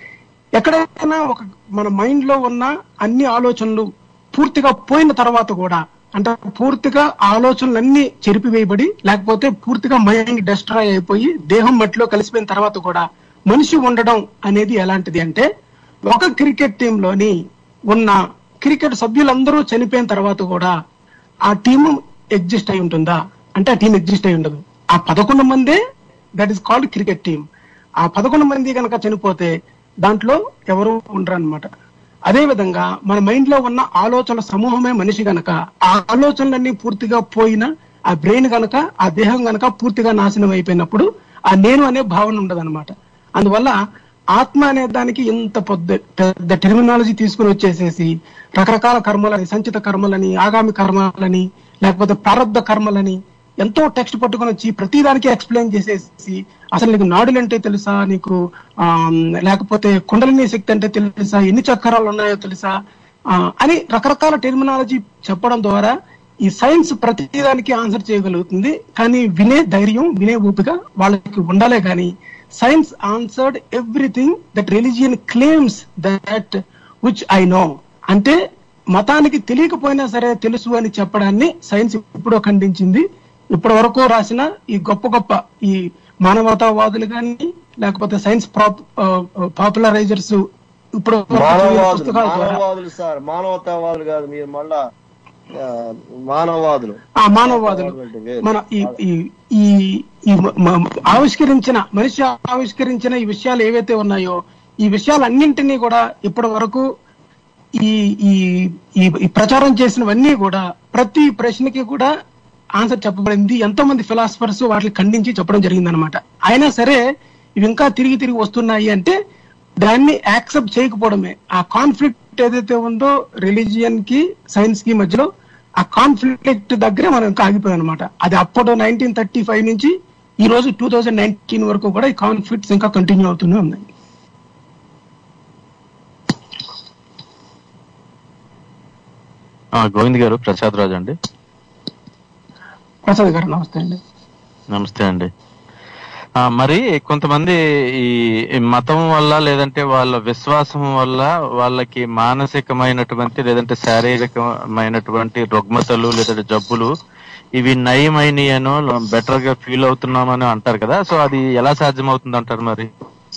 ఎక్కడైనా ఒక మన మైండ్ లో ఉన్న అన్ని ఆలోచనలు పూర్తిగా పోయిన తర్వాత కూడా అంటే పూర్తిగా ఆ ఆలోచనలన్నీ చెరిపివేయబడి లేకపోతే పూర్తిగా మైండ్ డెస్ట్రాయ్ అయిపోయి దేహం మట్టిలో కలిసిపోయిన తర్వాత కూడా మనిషి ఉండడం అనేది ఎలాంటిది అంటే ఒక క్రికెట్ టీం లోని ఉన్న క్రికెట్ సభ్యులందరూ చనిపోయిన తర్వాత కూడా ఆ టీము ఎగ్జిస్ట్ అయి ఉంటుందా అంటే ఆ టీం ఎగ్జిస్ట్ అయి ఉండదు ఆ పదకొండు మందే that is called cricket team ఆ పదకొండు మంది కనుక చనిపోతే దాంట్లో ఎవరు ఉండరు అనమాట అదే విధంగా మన మైండ్ లో ఉన్న ఆలోచనల సమూహమే మనిషి గనక ఆ ఆలోచనలన్నీ పూర్తిగా పోయిన ఆ బ్రెయిన్ గనక ఆ దేహం గనక పూర్తిగా నాశనం అయిపోయినప్పుడు ఆ నేను అనే భావన ఉండదన్నమాట అందువల్ల ఆత్మ అనే దానికి ఇంత పెద్ద పెద్ద టెర్మినాలజీ తీసుకుని వచ్చేసేసి రకరకాల కర్మలని సంచిత కర్మలని ఆగామి కర్మలని లేకపోతే ప్రారంధ కర్మలని ఎంతో టెక్స్ట్ పట్టుకొని వచ్చి ప్రతి దానికి ఎక్స్ప్లెయిన్ చేసేసి అసలు నీకు నాడులు అంటే తెలుసా నీకు ఆ, లేకపోతే కుండలిని శక్తి అంటే తెలుసా ఎన్ని చక్రాలు ఉన్నాయో తెలుసా ఆ, అని రకరకాల టెర్మినాలజీ చెప్పడం ద్వారా ఈ సైన్స్ ప్రతి దానికి ఆన్సర్ చేయగలుగుతుంది కానీ వినే ధైర్యం వినే ఓపిక వాళ్ళకి ఉండాలే కానీ science answered everything that religion claims that which I know అంటే మతానికి తెలియకపోయినా సరే తెలుసు అని చెప్పడాన్ని సైన్స్ ఎప్పుడో ఖండించింది ఇప్పటి వరకు రాసిన ఈ గొప్ప గొప్ప ఈ మానవతావాదులు కానీ లేకపోతే సైన్స్ పాపులరైజర్స్ ఇప్పుడు వరకు చదివిన మానవవాదులు పుస్తకాల ద్వారా మానవవాదులు సార్ మానవతావాదులు కాదు మీరు మళ్ళా ఆ, మానవవాదులు ఆ మానవవాదులు మన ఈ ఈ ఈ ఈ మ- మ- ఆవిష్కరించిన మనిషి ఆవిష్కరించిన ఈ విషయాలు ఏవైతే ఉన్నాయో ఈ విషయాలన్నింటినీ కూడా ఇప్పటి వరకు ఈ ఈ ఈ ఈ ప్రచారం చేసినవన్నీ కూడా ప్రతి ప్రశ్నకి కూడా ఆన్సర్ చెప్పబడింది ఎంతో మంది ఫిలాసఫర్స్ వాటిని ఖండించి చెప్పడం జరిగింది అనమాట అయినా సరే ఇవి ఇంకా తిరిగి తిరిగి వస్తున్నాయి అంటే దాన్ని యాక్సెప్ట్ చేయకపోవడమే ఆ కాన్ఫ్లిక్ట్ ఏదైతే ఉందో రిలీజియన్ కి సైన్స్ కి మధ్యలో ఆ కాన్ఫ్లిక్ట్ దగ్గరే మనం ఇంకా ఆగిపోయాం అనమాట అది అప్పుడు నైన్టీన్ థర్టీ ఫైవ్ నుంచి ఈ రోజు టూ థౌజండ్ నైన్టీన్ వరకు కూడా ఈ కాన్ఫ్లిక్ట్స్ ఇంకా కంటిన్యూ అవుతూనే ఉన్నాయి ఆ, గోవింద్ గారు ప్రసాద్ రాజు అండి ప్రసాద్ గారు నమస్తే అండి నమస్తే అండి ఆ, మరి కొంతమంది ఈ ఈ మతం వల్ల లేదంటే వాళ్ళ విశ్వాసం వల్ల వాళ్ళకి మానసికమైనటువంటి లేదంటే శారీరకమైనటువంటి రుగ్మతలు లేదంటే జబ్బులు ఇవి నయమైనయనో బెటర్ గా ఫీల్ అవుతున్నామని అంటారు కదా సో అది ఎలా సాధ్యమవుతుంది అంటారు మరి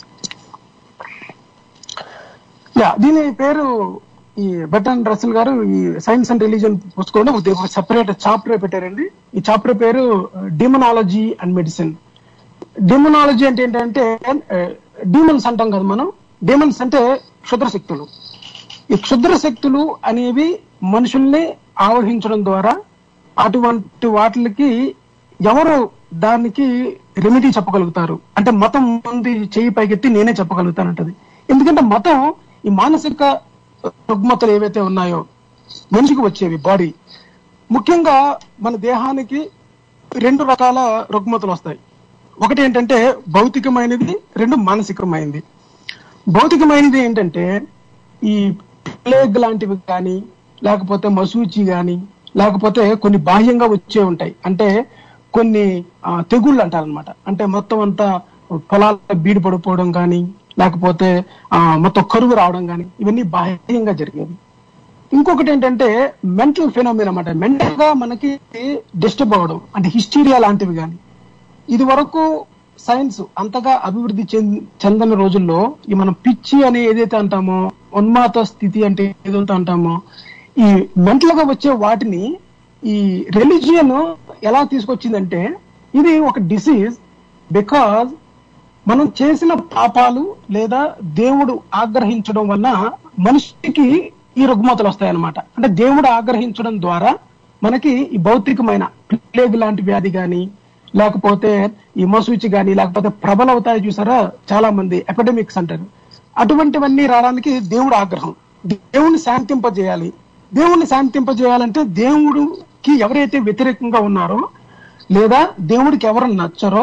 యా దీని పేరు ఈ బటన్ రసల్ గారు ఈ సైన్స్ అండ్ రిలీజన్ పుస్తకంలో ఒక ఒక సెపరేట్ చాప్టర్ పెట్టారండి ఈ చాప్టర్ పేరు డిమనాలజీ అండ్ మెడిసిన్ డిమనాలజీ అంటే ఏంటంటే డీమన్స్ అంటాం కదా మనం డీమన్స్ అంటే క్షుద్ర శక్తులు ఈ క్షుద్ర శక్తులు అనేవి మనుషుల్ని ఆవహించడం ద్వారా అటువంటి వాటికి ఎవరు దానికి రెమెడీ చెప్పగలుగుతారు అంటే మతం ముందు చెయ్యి పైకెత్తి నేనే చెప్పగలుగుతానంటది ఎందుకంటే మతం ఈ మానసిక రుగ్మతలు ఏవైతే ఉన్నాయో మనిషికి వచ్చేవి బాడీ ముఖ్యంగా మన దేహానికి రెండు రకాల రుగ్మతలు వస్తాయి ఒకటి ఏంటంటే భౌతికమైనది రెండు మానసికమైనది భౌతికమైనది ఏంటంటే ఈ ప్లేగ్ లాంటివి కానీ లేకపోతే మసూచి కానీ లేకపోతే కొన్ని బాహ్యంగా వచ్చే ఉంటాయి అంటే కొన్ని ఆ, తెగుళ్ళు అంటారనమాట అంటే మొత్తం అంతా పొలాల బీడు పడిపోవడం కానీ లేకపోతే ఆ, మొత్తం కరువు రావడం కానీ ఇవన్నీ బాహ్యంగా జరిగేవి ఇంకొకటి ఏంటంటే మెంటల్ ఫినామిన్ అనమాట మెంటల్ గా మనకి డిస్టర్బ్ అవ్వడం అంటే హిస్టీరియా లాంటివి కానీ ఇది వరకు సైన్స్ అంతగా అభివృద్ధి చెంది చెందని రోజుల్లో ఈ మనం పిచ్చి అని ఏదైతే అంటామో ఉన్మాత స్థితి అంటే ఏదైతే అంటామో ఈ మెంటల్ గా వచ్చే వాటిని ఈ రిలీజియన్ ఎలా తీసుకొచ్చిందంటే ఇది ఒక డిసీజ్ బికాజ్ మనం చేసిన పాపాలు లేదా దేవుడు ఆగ్రహించడం వల్ల మనిషికి ఈ రుగ్మతలు వస్తాయన్నమాట అంటే దేవుడు ఆగ్రహించడం ద్వారా మనకి ఈ భౌతికమైన ప్లేగ్ లాంటి వ్యాధి కానీ లేకపోతే ఈ మసూచి కానీ లేకపోతే ప్రబలవుతాయి చూసారా చాలా మంది ఎపిడమిక్స్ అంటారు అటువంటివన్నీ రావడానికి దేవుడు ఆగ్రహం దేవుణ్ణి శాంతింపజేయాలి దేవుణ్ణి శాంతింపజేయాలంటే దేవుడికి ఎవరైతే వ్యతిరేకంగా ఉన్నారో లేదా దేవుడికి ఎవరు నచ్చరో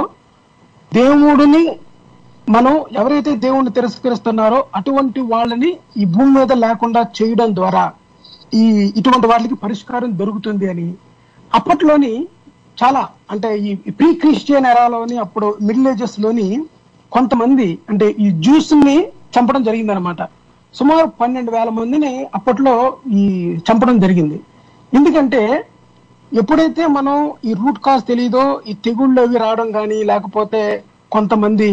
దేవుడిని మనం ఎవరైతే దేవుణ్ణి తిరస్కరిస్తున్నారో అటువంటి వాళ్ళని ఈ భూమి మీద లేకుండా చేయడం ద్వారా ఈ ఇటువంటి వాళ్ళకి పరిష్కారం దొరుకుతుంది అని అప్పట్లోని చాలా అంటే ఈ ప్రీ క్రిస్టియన్ ఎరాలోని అప్పుడు మిడిల్ ఏజెస్ లోని కొంతమంది అంటే ఈ జ్యూస్ ని చంపడం జరిగిందనమాట సుమారు పన్నెండు వేల మందిని అప్పట్లో ఈ చంపడం జరిగింది ఎందుకంటే ఎప్పుడైతే మనం ఈ రూట్ కాజ్ తెలీదో ఈ తెగుళ్ళు అవి రావడం కానీ లేకపోతే కొంతమంది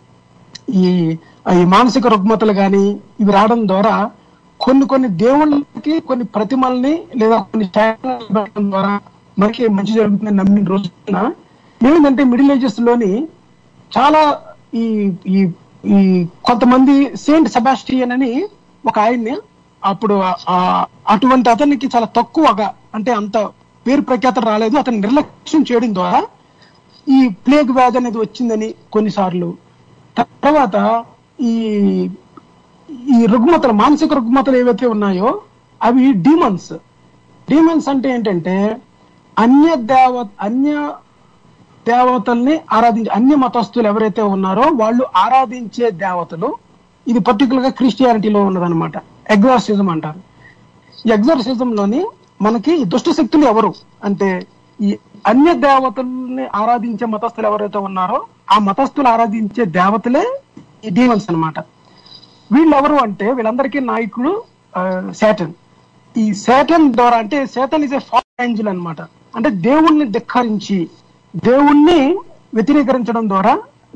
ఈ ఈ మానసిక రుగ్మతలు కానీ ఇవి రావడం ద్వారా కొన్ని కొన్ని దేవుళ్ళకి కొన్ని ప్రతిమల్ని లేదా కొన్ని శాఖలను పెట్టడం ద్వారా మనకి మంచి జరుగుతుందని నమ్మిన రోజున ఏమిటంటే మిడిల్ ఏజెస్ లోని చాలా ఈ ఈ ఈ కొంతమంది సెయింట్ సెబాస్టియన్ అని ఒక ఆయన్ని అప్పుడు ఆ- అటువంటి అతనికి చాలా తక్కువగా అంటే అంత పేరు ప్రఖ్యాతలు రాలేదు అతను నిర్లక్ష్యం చేయడం ద్వారా ఈ ప్లేగ్ వ్యాధి అనేది వచ్చిందని కొన్నిసార్లు తర్వాత ఈ ఈ రుగ్మతలు మానసిక రుగ్మతలు ఏవైతే ఉన్నాయో అవి డీమన్స్ డీమన్స్ అంటే ఏంటంటే అన్య దేవ అన్య దేవతల్ని ఆరాధించే అన్య మతస్థులు ఎవరైతే ఉన్నారో వాళ్ళు ఆరాధించే దేవతలు ఇది పర్టికులర్ గా క్రిస్టియానిటీలో ఉన్నదన్నమాట ఎగ్జార్సిజం అంటారు ఈ ఎగ్జార్సిజం లోని మనకి ఈ దుష్ట శక్తులు ఎవరు అంటే ఈ అన్య దేవతల్ని ఆరాధించే మతస్థులు ఎవరైతే ఉన్నారో ఆ మతస్థులు ఆరాధించే దేవతలే ఈ డీమన్స్ అన్నమాట వీళ్ళు ఎవరు అంటే వీళ్ళందరికీ నాయకుడు శాటన్ ఈ శాటన్ ద్వారా అంటే Satan is a fall angel అన్నమాట అంటే దేవుణ్ణి ధిక్కరించి దేవుణ్ణి వ్యతిరేకరించడం ద్వారా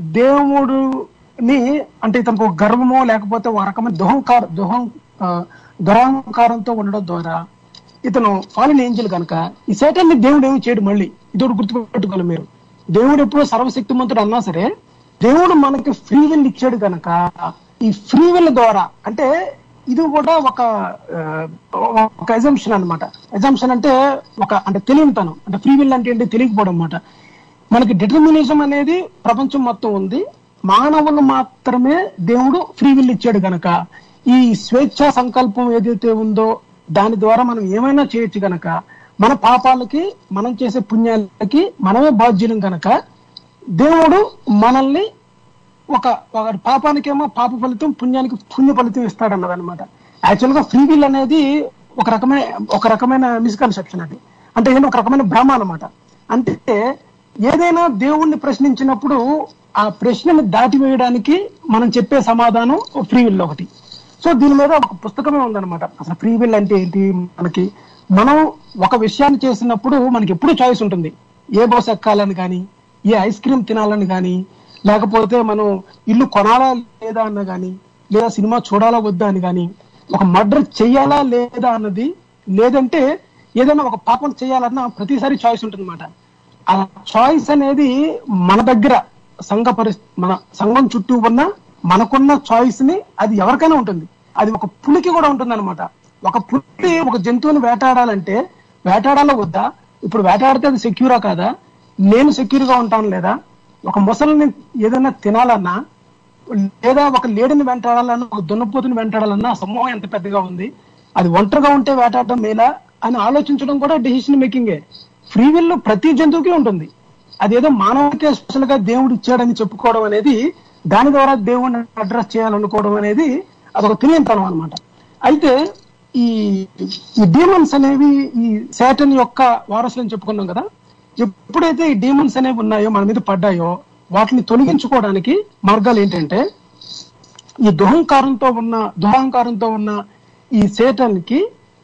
దేవుడుని అంటే ఇతనికి ఒక గర్వమో లేకపోతే ఒక రకమైన దుహంకార దుహం ఆ, దురహంకారంతో ఉండడం ద్వారా ఇతను ఫాలిన్ ఏంజల్ కనుక ఈ సేటన్ ని దేవుడు ఏమి చేయడు మళ్ళీ ఇది ఒకటి గుర్తుపెట్టుకోవాలి మీరు దేవుడు ఎప్పుడో సర్వశక్తిమంతుడు అన్నా సరే దేవుడు మనకి ఫ్రీ విల్ ఇచ్చాడు కనుక ఈ ఫ్రీ విల్ ద్వారా అంటే ఇది కూడా ఒక ఆ, ఒక ఎజంప్షన్ అన్నమాట ఎజంప్షన్ అంటే ఒక అంటే తెలియనితనం అంటే ఫ్రీ విల్ అంటే ఏంటి తెలియకపోవడం అన్నమాట మనకి డిటర్మినేషన్ అనేది ప్రపంచం మొత్తం ఉంది మానవులు మాత్రమే దేవుడు ఫ్రీ విల్ ఇచ్చాడు గనక ఈ స్వేచ్ఛా సంకల్పం ఏదైతే ఉందో దాని ద్వారా మనం ఏమైనా చేయొచ్చు గనక మన పాపాలకి మనం చేసే పుణ్యాలకి మనమే బాధ్యులం గనక దేవుడు మనల్ని ఒక ఒక పాపానికేమో పాప ఫలితం పుణ్యానికి పుణ్య ఫలితం ఇస్తాడు అన్నదన్నమాట యాక్చువల్ గా ఫ్రీ విల్ అనేది ఒక రకమైన ఒక రకమైన మిస్కన్సెప్షన్ అది అంటే ఏంటి ఒక రకమైన భ్రమ అన్నమాట అంటే ఏదైనా దేవుణ్ణి ప్రశ్నించినప్పుడు ఆ ప్రశ్నని దాటివేయడానికి మనం చెప్పే సమాధానం ఫ్రీ విల్ ఒకటి సో దీని మీద ఒక పుస్తకమే ఉందన్నమాట అసలు ఫ్రీ విల్ అంటే ఏంటి మనకి మనం ఒక విషయాన్ని చేసినప్పుడు మనకి ఎప్పుడు చాయిస్ ఉంటుంది ఏ బస్ ఎక్కాలని కానీ ఏ ఐస్ క్రీమ్ తినాలని కానీ లేకపోతే మనం ఇల్లు కొనాలా లేదా అన్న కానీ లేదా సినిమా చూడాలా వద్దా అని కానీ ఒక మర్డర్ చెయ్యాలా లేదా అన్నది లేదంటే ఏదైనా ఒక పాపం చేయాలన్నా ప్రతిసారి చాయిస్ ఉంటుంది ఆ చాయిస్ అనేది మన దగ్గర సంఘ పరిస్థితి మన సంఘం చుట్టూ ఉన్న మనకున్న చాయిస్ ని అది ఎవరికైనా ఉంటుంది అది ఒక పులికి కూడా ఉంటుంది అనమాట ఒక పులి ఒక జంతువుని వేటాడాలంటే వేటాడాలో వద్దా ఇప్పుడు వేటాడితే అది సెక్యూరా కాదా నేను సెక్యూర్ గా ఉంటాను లేదా ఒక ముసలిని ఏదైనా తినాలన్నా లేదా ఒక లేడిని వెంటాడాలన్నా ఒక దున్నపోతుని వెంటాడాలన్నా ఆ సమూహం ఎంత పెద్దగా ఉంది అది ఒంటరిగా ఉంటే వేటాడడం మేలా అని ఆలోచించడం కూడా డెసిషన్ మేకింగే ఫ్రీ విల్ ప్రతి జంతువుకి ఉంటుంది అదేదో మానవుడికే స్పెషల్ గా దేవుడు ఇచ్చాడని చెప్పుకోవడం అనేది దాని ద్వారా దేవుడిని అడ్రస్ చేయాలనుకోవడం అనేది అదొక తెలియనితనం అనమాట అయితే ఈ ఈ డీమన్స్ అనేవి ఈ శాటన్ యొక్క వారసులు అని చెప్పుకున్నాం కదా ఎప్పుడైతే ఈ డీమన్స్ అనేవి ఉన్నాయో మన మీద పడ్డాయో వాటిని తొలగించుకోవడానికి మార్గాలు ఏంటంటే ఈ దుహంకారంతో ఉన్న దుహంకారంతో ఉన్న ఈ సేటన్ కి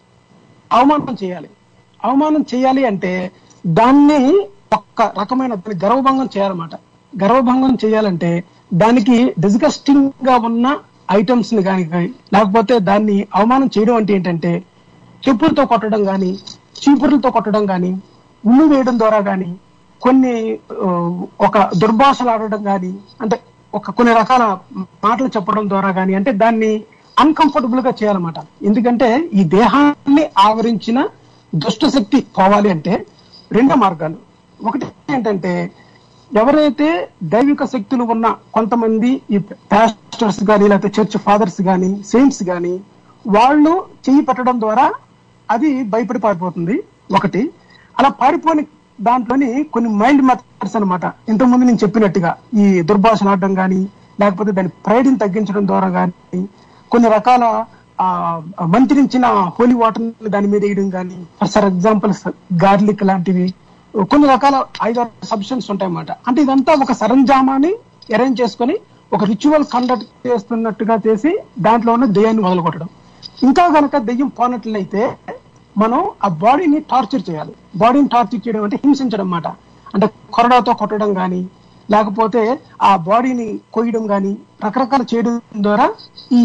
అవమానం చేయాలి అవమానం చేయాలి అంటే దాన్ని ఒక్క రకమైన దాన్ని గర్వభంగం చేయాలన్నమాట గర్వభంగం చేయాలంటే దానికి డిస్గస్టింగ్ గా ఉన్న ఐటమ్స్ ని కానీ లేకపోతే దాన్ని అవమానం చేయడం అంటే ఏంటంటే చెప్పులతో కొట్టడం కానీ చీపురులతో కొట్టడం కానీ ఉమ్మి వేయడం ద్వారా కానీ కొన్ని ఆ, ఒక దుర్భాషలు ఆడడం కానీ అంటే ఒక కొన్ని రకాల మాటలు చెప్పడం ద్వారా కానీ అంటే దాన్ని అన్కంఫర్టబుల్ గా చేయాలన్నమాట ఎందుకంటే ఈ దేహాన్ని ఆవరించిన దుష్ట శక్తి పోవాలి అంటే రెండు మార్గాలు ఒకటి ఏంటంటే ఎవరైతే దైవిక శక్తులు ఉన్న కొంతమంది ఈ పాస్టర్స్ కానీ లేకపోతే చర్చ్ ఫాదర్స్ కానీ సెయింట్స్ కానీ వాళ్ళు చెయ్యి పెట్టడం ద్వారా అది భయపడి పారిపోతుంది ఒకటి అలా పారిపోని దాంట్లోని కొన్ని మైల్డ్ మెథడ్స్ అన్నమాట ఇంతకుముందు నేను చెప్పినట్టుగా ఈ దుర్భాషలు ఆడడం కానీ లేకపోతే దాని ప్రైడ్ని తగ్గించడం ద్వారా కానీ కొన్ని రకాల ఆ, మంత్రించిన హోలీ వాటర్ దాని మీద వేయడం కానీ ఫర్ ఎగ్జాంపుల్ గార్లిక్ లాంటివి కొన్ని రకాల ఐదారు సబ్స్టెన్స్ ఉంటాయన్నమాట అంటే ఇదంతా ఒక సరంజామాని అరేంజ్ చేసుకొని ఒక రిచువల్ కండక్ట్ చేస్తున్నట్టుగా చేసి దాంట్లో ఉన్న దెయ్యాన్ని వదలగొట్టడం ఇంకా గనక దెయ్యం పోనట్లయితే మనం ఆ బాడీని టార్చర్ చేయాలి బాడీని టార్చర్ చేయడం అంటే హింసించడం అన్నమాట అంటే కొరడాతో కొట్టడం కానీ లేకపోతే ఆ బాడీని కొయ్యడం కానీ రకరకాల చేయడం ద్వారా ఈ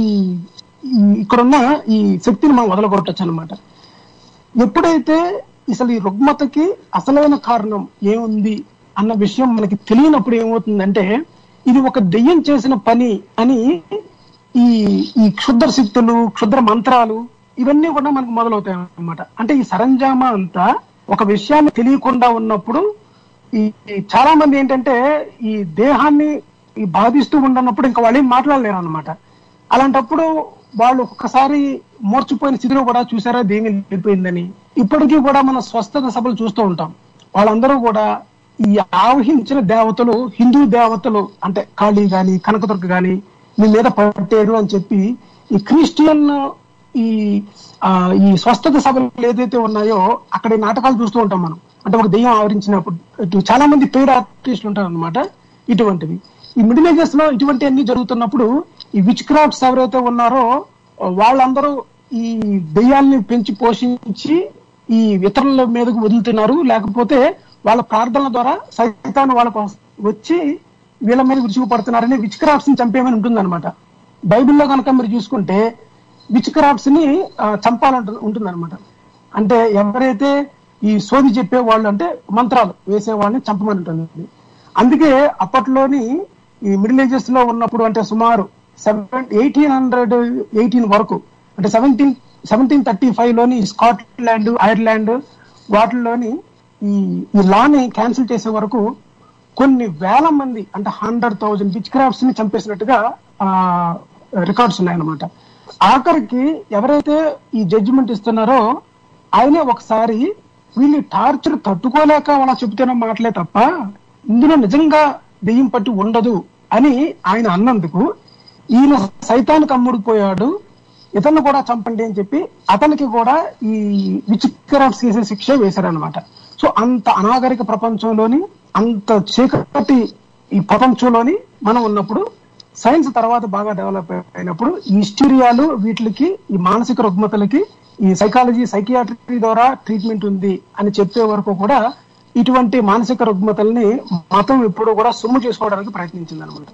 ఈ- ఇక్కడున్న ఈ శక్తిని మనం వదలగొట్టచ్చు అనమాట ఎప్పుడైతే అసలు ఈ రుగ్మతకి అసలైన కారణం ఏముంది అన్న విషయం మనకి తెలియనప్పుడు ఏమవుతుందంటే ఇది ఒక దెయ్యం చేసిన పని అని ఈ ఈ క్షుద్ర శక్తులు క్షుద్ర మంత్రాలు ఇవన్నీ కూడా మనకు మొదలవుతాయి అన్నమాట అంటే ఈ సరంజామా అంతా ఒక విషయాన్ని తెలియకుండా ఉన్నప్పుడు ఈ ఈ చాలా మంది ఏంటంటే ఈ దేహాన్ని ఈ బాధిస్తూ ఉండనప్పుడు ఇంకా వాళ్ళు ఏం మాట్లాడలేరు అనమాట అలాంటప్పుడు వాళ్ళు ఒక్కసారి మూర్చిపోయిన స్థితిలో కూడా చూసారా దేవి వెళ్ళిపోయిందని ఇప్పటికీ కూడా మన స్వస్థత సభలు చూస్తూ ఉంటాం వాళ్ళందరూ కూడా ఈ ఆవహించిన దేవతలు హిందూ దేవతలు అంటే కాళీ గాని కనకదుర్గ గాని మీ మీద పట్టారు అని చెప్పి ఈ క్రిస్టియన్ ఈ ఆ, ఈ స్వస్థత సభలు ఏదైతే ఉన్నాయో అక్కడ ఈ నాటకాలు చూస్తూ ఉంటాం మనం అంటే ఒక దెయ్యం ఆవరించినప్పుడు ఇటు చాలా మంది పెయిడ్ ఆర్టిస్టులు ఉంటారు అనమాట ఇటువంటివి ఈ మిడిల్ ఏజెస్ లో ఇటువంటి అన్ని జరుగుతున్నప్పుడు ఈ విచ్ క్రాఫ్ట్స్ ఎవరైతే ఉన్నారో వాళ్ళందరూ ఈ దెయ్యాల్ని పెంచి పోషించి ఈ ఇతరుల మీదకు వదులుతున్నారు లేకపోతే వాళ్ళ ప్రార్థనల ద్వారా సైతాన్ని వాళ్ళకు వచ్చి వీళ్ళ మీద విరుచుకుపడుతున్నారని విచ్ క్రాఫ్ట్స్ ని చంపేయమని ఉంటుంది అనమాట బైబిల్లో కనుక మీరు చూసుకుంటే విచ్ క్రాఫ్ట్స్ ని ఆ, చంపాలంటు ఉంటుంది అనమాట అంటే ఎవరైతే ఈ సోది చెప్పే వాళ్ళు అంటే మంత్రాలు వేసే వాళ్ళని చంపమని ఉంటుంది అందుకే అప్పట్లోని ఈ మిడిల్ ఏజెస్ లో ఉన్నప్పుడు అంటే సుమారు సెవెన్ ఎయిటీన్ హండ్రెడ్ ఎయిటీన్ వరకు అంటే సెవెంటీన్ సెవెంటీన్ థర్టీ ఫైవ్ లోని స్కాట్లాండ్ ఐర్లాండ్ వాటిల్లోని ఈ ఈ లాని క్యాన్సిల్ చేసే వరకు కొన్ని వేల మంది అంటే హండ్రెడ్ థౌజండ్ విచ్ క్రాఫ్ట్స్ ని చంపేసినట్టుగా రికార్డ్స్ ఉన్నాయన్నమాట ఆఖరికి ఎవరైతే ఈ జడ్జిమెంట్ ఇస్తున్నారో ఆయనే ఒకసారి వీళ్ళు టార్చర్ తట్టుకోలేక అలా చెబుతున్న మాటలే తప్ప ఇందులో నిజంగా దెయ్యం పట్టి ఉండదు అని ఆయన అన్నందుకు ఈయన సైతానికి అమ్ముడుపోయాడు ఇతన్ని కూడా చంపండి అని చెప్పి అతనికి కూడా ఈ విచిత్రాలు చేసే శిక్ష వేశారనమాట సో అంత అనాగరిక ప్రపంచంలోని అంత చీకటి ఈ ప్రపంచంలోని మనం ఉన్నప్పుడు సైన్స్ తర్వాత బాగా డెవలప్ అయినప్పుడు ఈ హిస్టీరియాలు వీటికి ఈ మానసిక రుగ్మతలకి ఈ సైకాలజీ సైకియాట్రీ ద్వారా ట్రీట్మెంట్ ఉంది అని చెప్పే వరకు కూడా ఇటువంటి మానసిక రుగ్మతల్ని మతం ఎప్పుడు కూడా సొమ్ము చేసుకోవడానికి ప్రయత్నించింది అనమాట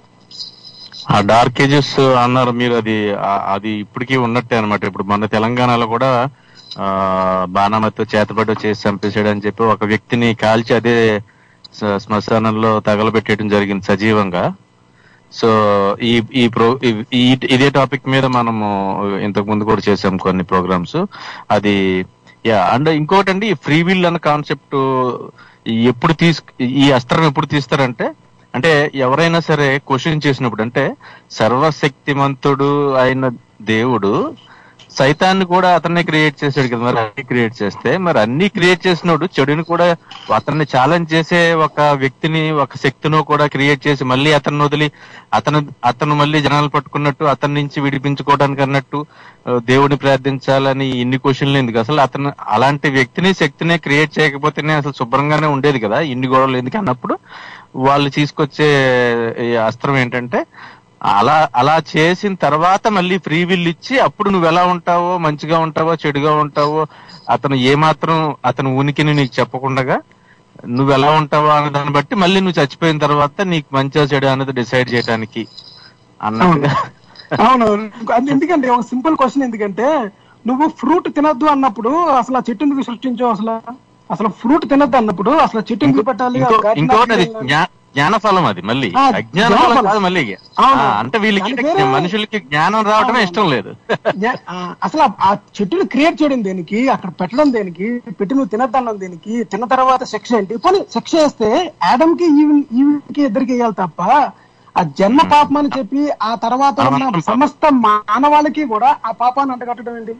ఆ డార్క్ ఏజెస్ అన్నారు మీరు అది ఆ- అది ఇప్పటికీ ఉన్నట్టే అనమాట ఇప్పుడు మన తెలంగాణలో కూడా ఆ బాణామతితో చేతబడి చేసి చంపేసాడు అని చెప్పి ఒక వ్యక్తిని కాల్చి అదే స- శ్మశానంలో తగలబెట్టేయడం జరిగింది సజీవంగా సో ఈ ఈ ప్రో ఈ- ఈ- ఇదే టాపిక్ మీద మనము ఇంతకు ముందు కూడా చేసాం కొన్ని ప్రోగ్రామ్స్ అది యా అండ్ ఇంకోటండి ఈ ఫ్రీ విల్ అన్న కాన్సెప్ట్ ఎప్పుడు తీసు ఈ అస్త్రం ఎప్పుడు తీస్తారంటే అంటే ఎవరైనా సరే క్వశ్చన్ చేసినప్పుడు అంటే సర్వశక్తిమంతుడు అయిన దేవుడు సైతాన్ని కూడా అతన్నే క్రియేట్ చేశాడు కదా మరి అన్ని క్రియేట్ చేస్తే మరి అన్ని క్రియేట్ చేసినోడు చెడుని కూడా అతన్ని ఛాలెంజ్ చేసే ఒక వ్యక్తిని ఒక శక్తిను కూడా క్రియేట్ చేసి మళ్ళీ అతన్ని వదిలి అతను అతను మళ్ళీ జనాలు పట్టుకున్నట్టు అతని నుంచి విడిపించుకోవడానికి అన్నట్టు ఆ, దేవుడిని ప్రార్థించాలని ఇన్ని క్వశ్చన్లు ఎందుకు అసలు అతను అలాంటి వ్యక్తిని శక్తిని క్రియేట్ చేయకపోతేనే అసలు శుభ్రంగానే ఉండేది కదా ఇన్ని గొడవలు ఎందుకు అన్నప్పుడు వాళ్ళు తీసుకొచ్చే ఈ అస్త్రం ఏంటంటే అలా అలా చేసిన తర్వాత మళ్ళీ ఫ్రీ విల్ ఇచ్చి అప్పుడు నువ్వు ఎలా ఉంటావో మంచిగా ఉంటావో చెడుగా ఉంటావో అతను ఏమాత్రం అతని ఉనికిని నీకు చెప్పకుండా నువ్వు ఎలా ఉంటావో అనే దాన్ని బట్టి మళ్ళీ నువ్వు చచ్చిపోయిన తర్వాత నీకు మంచిగా చెడు అనేది డిసైడ్ చేయడానికి అన్నట్టుగా అవును అది ఎందుకంటే ఒక సింపుల్ క్వశ్చన్ ఎందుకంటే నువ్వు ఫ్రూట్ తినొద్దు అన్నప్పుడు అసలు ఆ చెట్టు ఎందుకు సృష్టించావు అసలు అసలు ఫ్రూట్ తినొద్దు అన్నప్పుడు అసలు ఆ చెట్టు ఎందుకు పెట్టాలి ఆ ఇంకో- garden ఇంకోటి అది ఆపేయాలి? జ్ఞా- జ్ఞానఫలం అది మళ్ళీ ఆ, అజ్ఞాన ఫలం జ్ఞానఫలం. కాదు మళ్ళీ అవును. ఆ, అంటే వీళ్ళకి దాని పేరే- మనుషులకి జ్ఞానం రావడమే ఇష్టం లేదు జ్ఞా- ఆ, అసలు ఆ- ఆ చెట్టుని క్రియేట్ చేయడం దేనికి అక్కడ పెట్టడం దేనికి పెట్టి నువ్వు తినద్దన్నం దేనికి తిన్న తర్వాత శిక్ష ఏంటి పోనీ శిక్ష వేస్తే యాడమ్ కి ఈవికి ఇద్దరికి వేయాలి తప్ప ఆ జన్మ పాపం అని చెప్పి ఆ తర్వాత ఉన్న సమస్త మానవాళికి కూడా ఆ పాపాన్ని అంటగట్టడం ఏంటి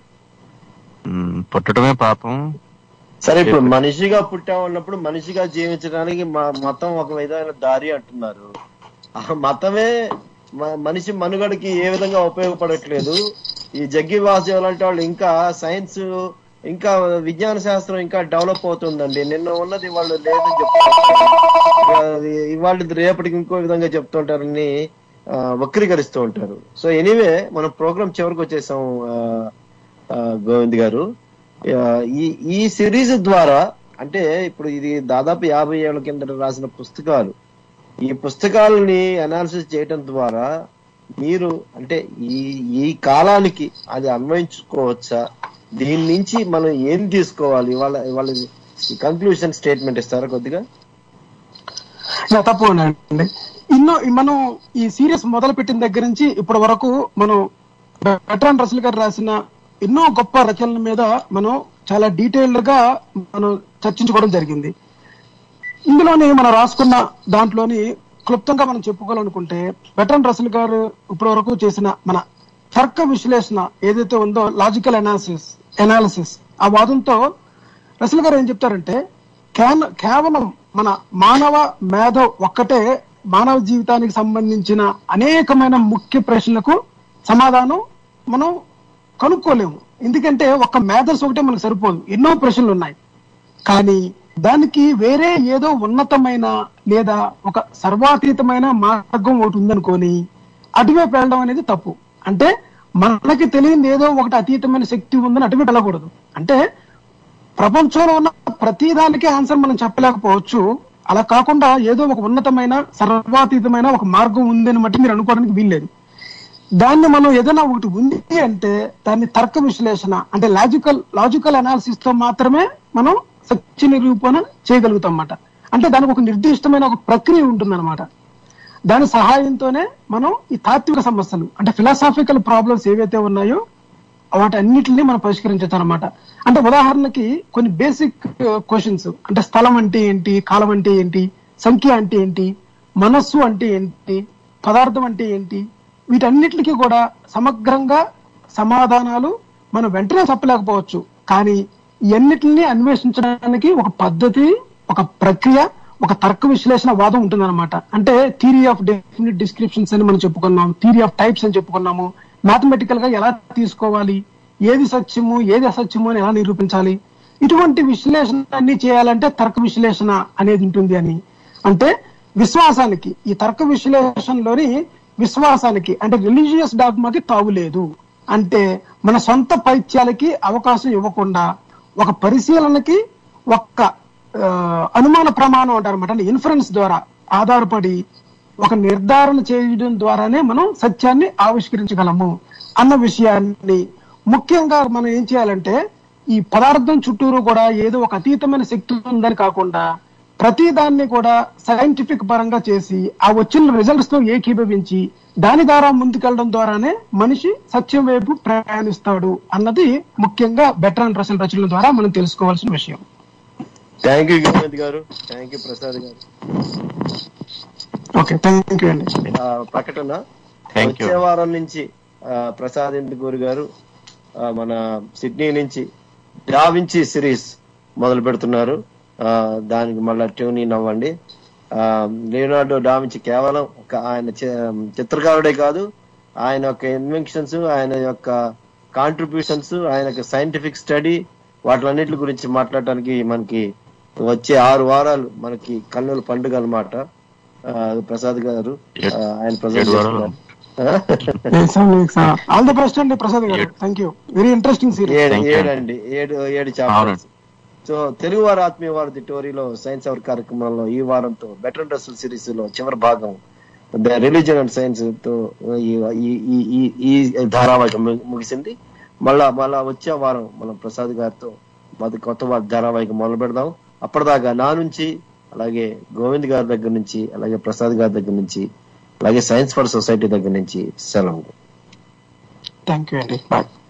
ఉమ్, పుట్టడమే పాపం సరే ఇప్పుడు మనిషిగా పుట్టా ఉన్నప్పుడు మనిషిగా జీవించడానికి మ- మతం ఒక విధమైన దారి అంటున్నారు ఆ మతమే మ- మనిషి మనుగడకి ఏ విధంగా ఉపయోగపడట్లేదు ఈ జగ్గి వాసుదేవ్ లాంటి వాళ్ళు ఇంకా సైన్స్ ఇంకా విజ్ఞాన శాస్త్రం ఇంకా డెవలప్ అవుతుందండి నిన్న ఉన్నది వాళ్ళు లేదని చెప్తారు ఇవాళ రేపటికి ఇంకో విధంగా చెప్తుంటారని ఆ, వక్రీకరిస్తూ ఉంటారు సో ఎనీవే మనం ప్రోగ్రామ్ చివరికి వచ్చేసాం ఆ, ఆ, గోవింద్ గారు ఆ, ఈ ఈ సిరీస్ ద్వారా అంటే ఇప్పుడు ఇది దాదాపు యాభై ఏళ్ల కిందట రాసిన పుస్తకాలు ఈ పుస్తకాలని అనాలిసిస్ చేయడం ద్వారా మీరు అంటే ఈ ఈ కాలానికి అది అన్వయించుకోవచ్చా దీని నుంచి మనం ఏం తీసుకోవాలి ఇవాళ ఇవాళ కంక్లూషన్ స్టేట్మెంట్ ఇస్తారా కొద్దిగా నా తప్పకుండా ఇన్నో మనం ఈ సీరియస్ మొదలు పెట్టిన దగ్గర నుంచి ఇప్పటి వరకు మనం వెటరాన్ రసల్ గారు రాసిన ఎన్నో గొప్ప రచనల మీద మనం చాలా డీటెయిల్డ్ గా మనం చర్చించుకోవడం జరిగింది ఇందులోని మనం రాసుకున్న దాంట్లోని క్లుప్తంగా మనం చెప్పుకోవాలనుకుంటే వెటరన్ రసల్ గారు ఇప్పటి వరకు చేసిన మన తర్క విశ్లేషణ ఏదైతే ఉందో లాజికల్ అనాలిసిస్ అనాలిసిస్ ఆ వాదంతో రసల్ గారు ఏం చెప్తారంటే కేన- కేవలం మన మానవ మేధ ఒక్కటే మానవ జీవితానికి సంబంధించిన అనేకమైన ముఖ్య ప్రశ్నలకు సమాధానం మనం కనుక్కోలేము ఎందుకంటే ఒక మేధస్ ఒకటే మనకు సరిపోదు ఎన్నో ప్రశ్నలు ఉన్నాయి కానీ దానికి వేరే ఏదో ఉన్నతమైన లేదా ఒక సర్వాతీతమైన మార్గం ఒకటి ఉందనుకొని అటువైపు వెళ్ళడం అనేది తప్పు అంటే మనకి తెలియని ఏదో ఒకటి అతీతమైన శక్తి ఉందని అటువైపు వెళ్ళకూడదు అంటే ప్రపంచంలో ఉన్న ప్రతి దానికి ఆన్సర్ మనం చెప్పలేకపోవచ్చు అలా కాకుండా ఏదో ఒక ఉన్నతమైన సర్వాతీతమైన ఒక మార్గం ఉందని మట్టి మీరు అనుకోవడానికి వీల్లేదు దాన్ని మనం ఏదైనా ఒకటి ఉంది అంటే దాన్ని తర్క విశ్లేషణ అంటే లాజికల్ లాజికల్ అనాలిసిస్ తో మాత్రమే మనం సత్య నిరూపణ చేయగలుగుతాం అన్నమాట అంటే దానికి ఒక నిర్దిష్టమైన ఒక ప్రక్రియ ఉంటుందన్నమాట దాని సహాయంతోనే మనం ఈ తాత్విక సమస్యలు అంటే ఫిలాసాఫికల్ ప్రాబ్లమ్స్ ఏవైతే ఉన్నాయో వాటన్నిటిని మనం పరిష్కరించచ్చు అనమాట అంటే ఉదాహరణకి కొన్ని బేసిక్ క్వశ్చన్స్ అంటే స్థలం అంటే ఏంటి కాలం అంటే ఏంటి సంఖ్య అంటే ఏంటి మనస్సు అంటే ఏంటి పదార్థం అంటే ఏంటి వీటన్నిటికీ కూడా సమగ్రంగా సమాధానాలు మనం వెంటనే చెప్పలేకపోవచ్చు కానీ ఇవన్నిటిని అన్వేషించడానికి ఒక పద్ధతి ఒక ప్రక్రియ ఒక తర్క విశ్లేషణ వాదం ఉంటుందన్నమాట అంటే థియరీ ఆఫ్ డెఫినిట్ డిస్క్రిప్షన్స్ అని మనం చెప్పుకున్నాం థియరీ ఆఫ్ టైప్స్ అని చెప్పుకున్నాము మ్యాథమెటికల్ గా ఎలా తీసుకోవాలి ఏది సత్యము ఏది అసత్యము అని ఎలా నిరూపించాలి ఇటువంటి విశ్లేషణ అన్ని చేయాలంటే తర్క విశ్లేషణ అనేది ఉంటుంది అని అంటే విశ్వాసానికి ఈ తర్క విశ్లేషణలోని విశ్వాసానికి అంటే రిలీజియస్ డాగ్మాకి తావు లేదు అంటే మన సొంత పైత్యాలకి అవకాశం ఇవ్వకుండా ఒక పరిశీలనకి ఒక్క ఆ, అనుమాన ప్రమాణం అంటారు అనమాట అంటే ఇన్ఫరెన్స్ ద్వారా ఆధారపడి ఒక నిర్ధారణ చేయడం ద్వారానే మనం సత్యాన్ని ఆవిష్కరించగలము అన్న విషయాన్ని ముఖ్యంగా మనం ఏం చేయాలంటే ఈ పదార్థం చుట్టూరు కూడా ఏదో ఒక అతీతమైన శక్తి ఉందని కాకుండా ప్రతి దాన్ని కూడా సైంటిఫిక్ పరంగా చేసి ఆ వచ్చిన రిజల్ట్స్ తో ఏకీభవించి దాని ద్వారా ముందుకెళ్ళడం ద్వారానే మనిషి సత్యం వైపు ప్రయాణిస్తాడు అన్నది ముఖ్యంగా బెటర్ రసల్ రచనల ద్వారా మనం తెలుసుకోవాల్సిన విషయం థ్యాంక్ యూ గోవింద్ గారు థ్యాంక్ యూ ప్రసాద్ గారు ఓకే థ్యాంక్ యూ అండి ఆ, ప్రకటన Thank you. వచ్చే వారం నుంచి ఆ, ప్రసాద్ ఇందుకూరు గారు ఆ, మన సిడ్నీ నుంచి డావించి సిరీస్ మొదలు పెడుతున్నారు ఆ, దానికి మళ్ళా ట్యూన్ ఇన్ అవ్వండి ఆ, లియోనార్డో డావించి కేవలం ఒక ఆయన చి- చిత్రకారుడే కాదు ఆయన యొక్క ఇన్వెన్షన్స్ ఆయన యొక్క కాంట్రిబ్యూషన్స్ ఆయన యొక్క సైంటిఫిక్ స్టడీ వాటిలన్నిటి గురించి మాట్లాడటానికి మనకి వచ్చే ఆరు వారాలు మనకి కన్నుల పండుగ అనమాట ప్రసాద్ గారు ఆ, ఆయన ప్రజెంట్ ఏడు వారాలు. చేస్తున్నారు ఆల్ ది బెస్ట్ అండి Prasad garu thank you very interesting serious ఏడు Thank you. ఏడండి ఏడు ఏడు చాప్టర్స్ అవునండి. సో తెలుగు వారి ఆత్మీయ వారి టోరీలో సైన్స్ అవర్ కార్యక్రమంలో ఈ వారంతో బెటర్ డ్రెస్సుల సిరీస్ లో చివరి భాగం ద రిలీజన్ అండ్ సైన్స్ తో ఈ ఈ- ఈ- ఈ- ఈ ధారావాహికం ము- ముగిసింది మళ్ళా మళ్ళా వచ్చే వారం మనం ప్రసాద్ గారితో మాది కొత్త వా- ధారావాహికం మొదలు పెడదాం అప్పటిదాకా నా నుంచి అలాగే గోవింద్ గారి దగ్గర నుంచి అలాగే ప్రసాద్ గారి దగ్గర నుంచి అలాగే సైన్స్ ఫర్ సొసైటీ దగ్గర నుంచి సెలవు థ్యాంక్ యూ అండి బాయ్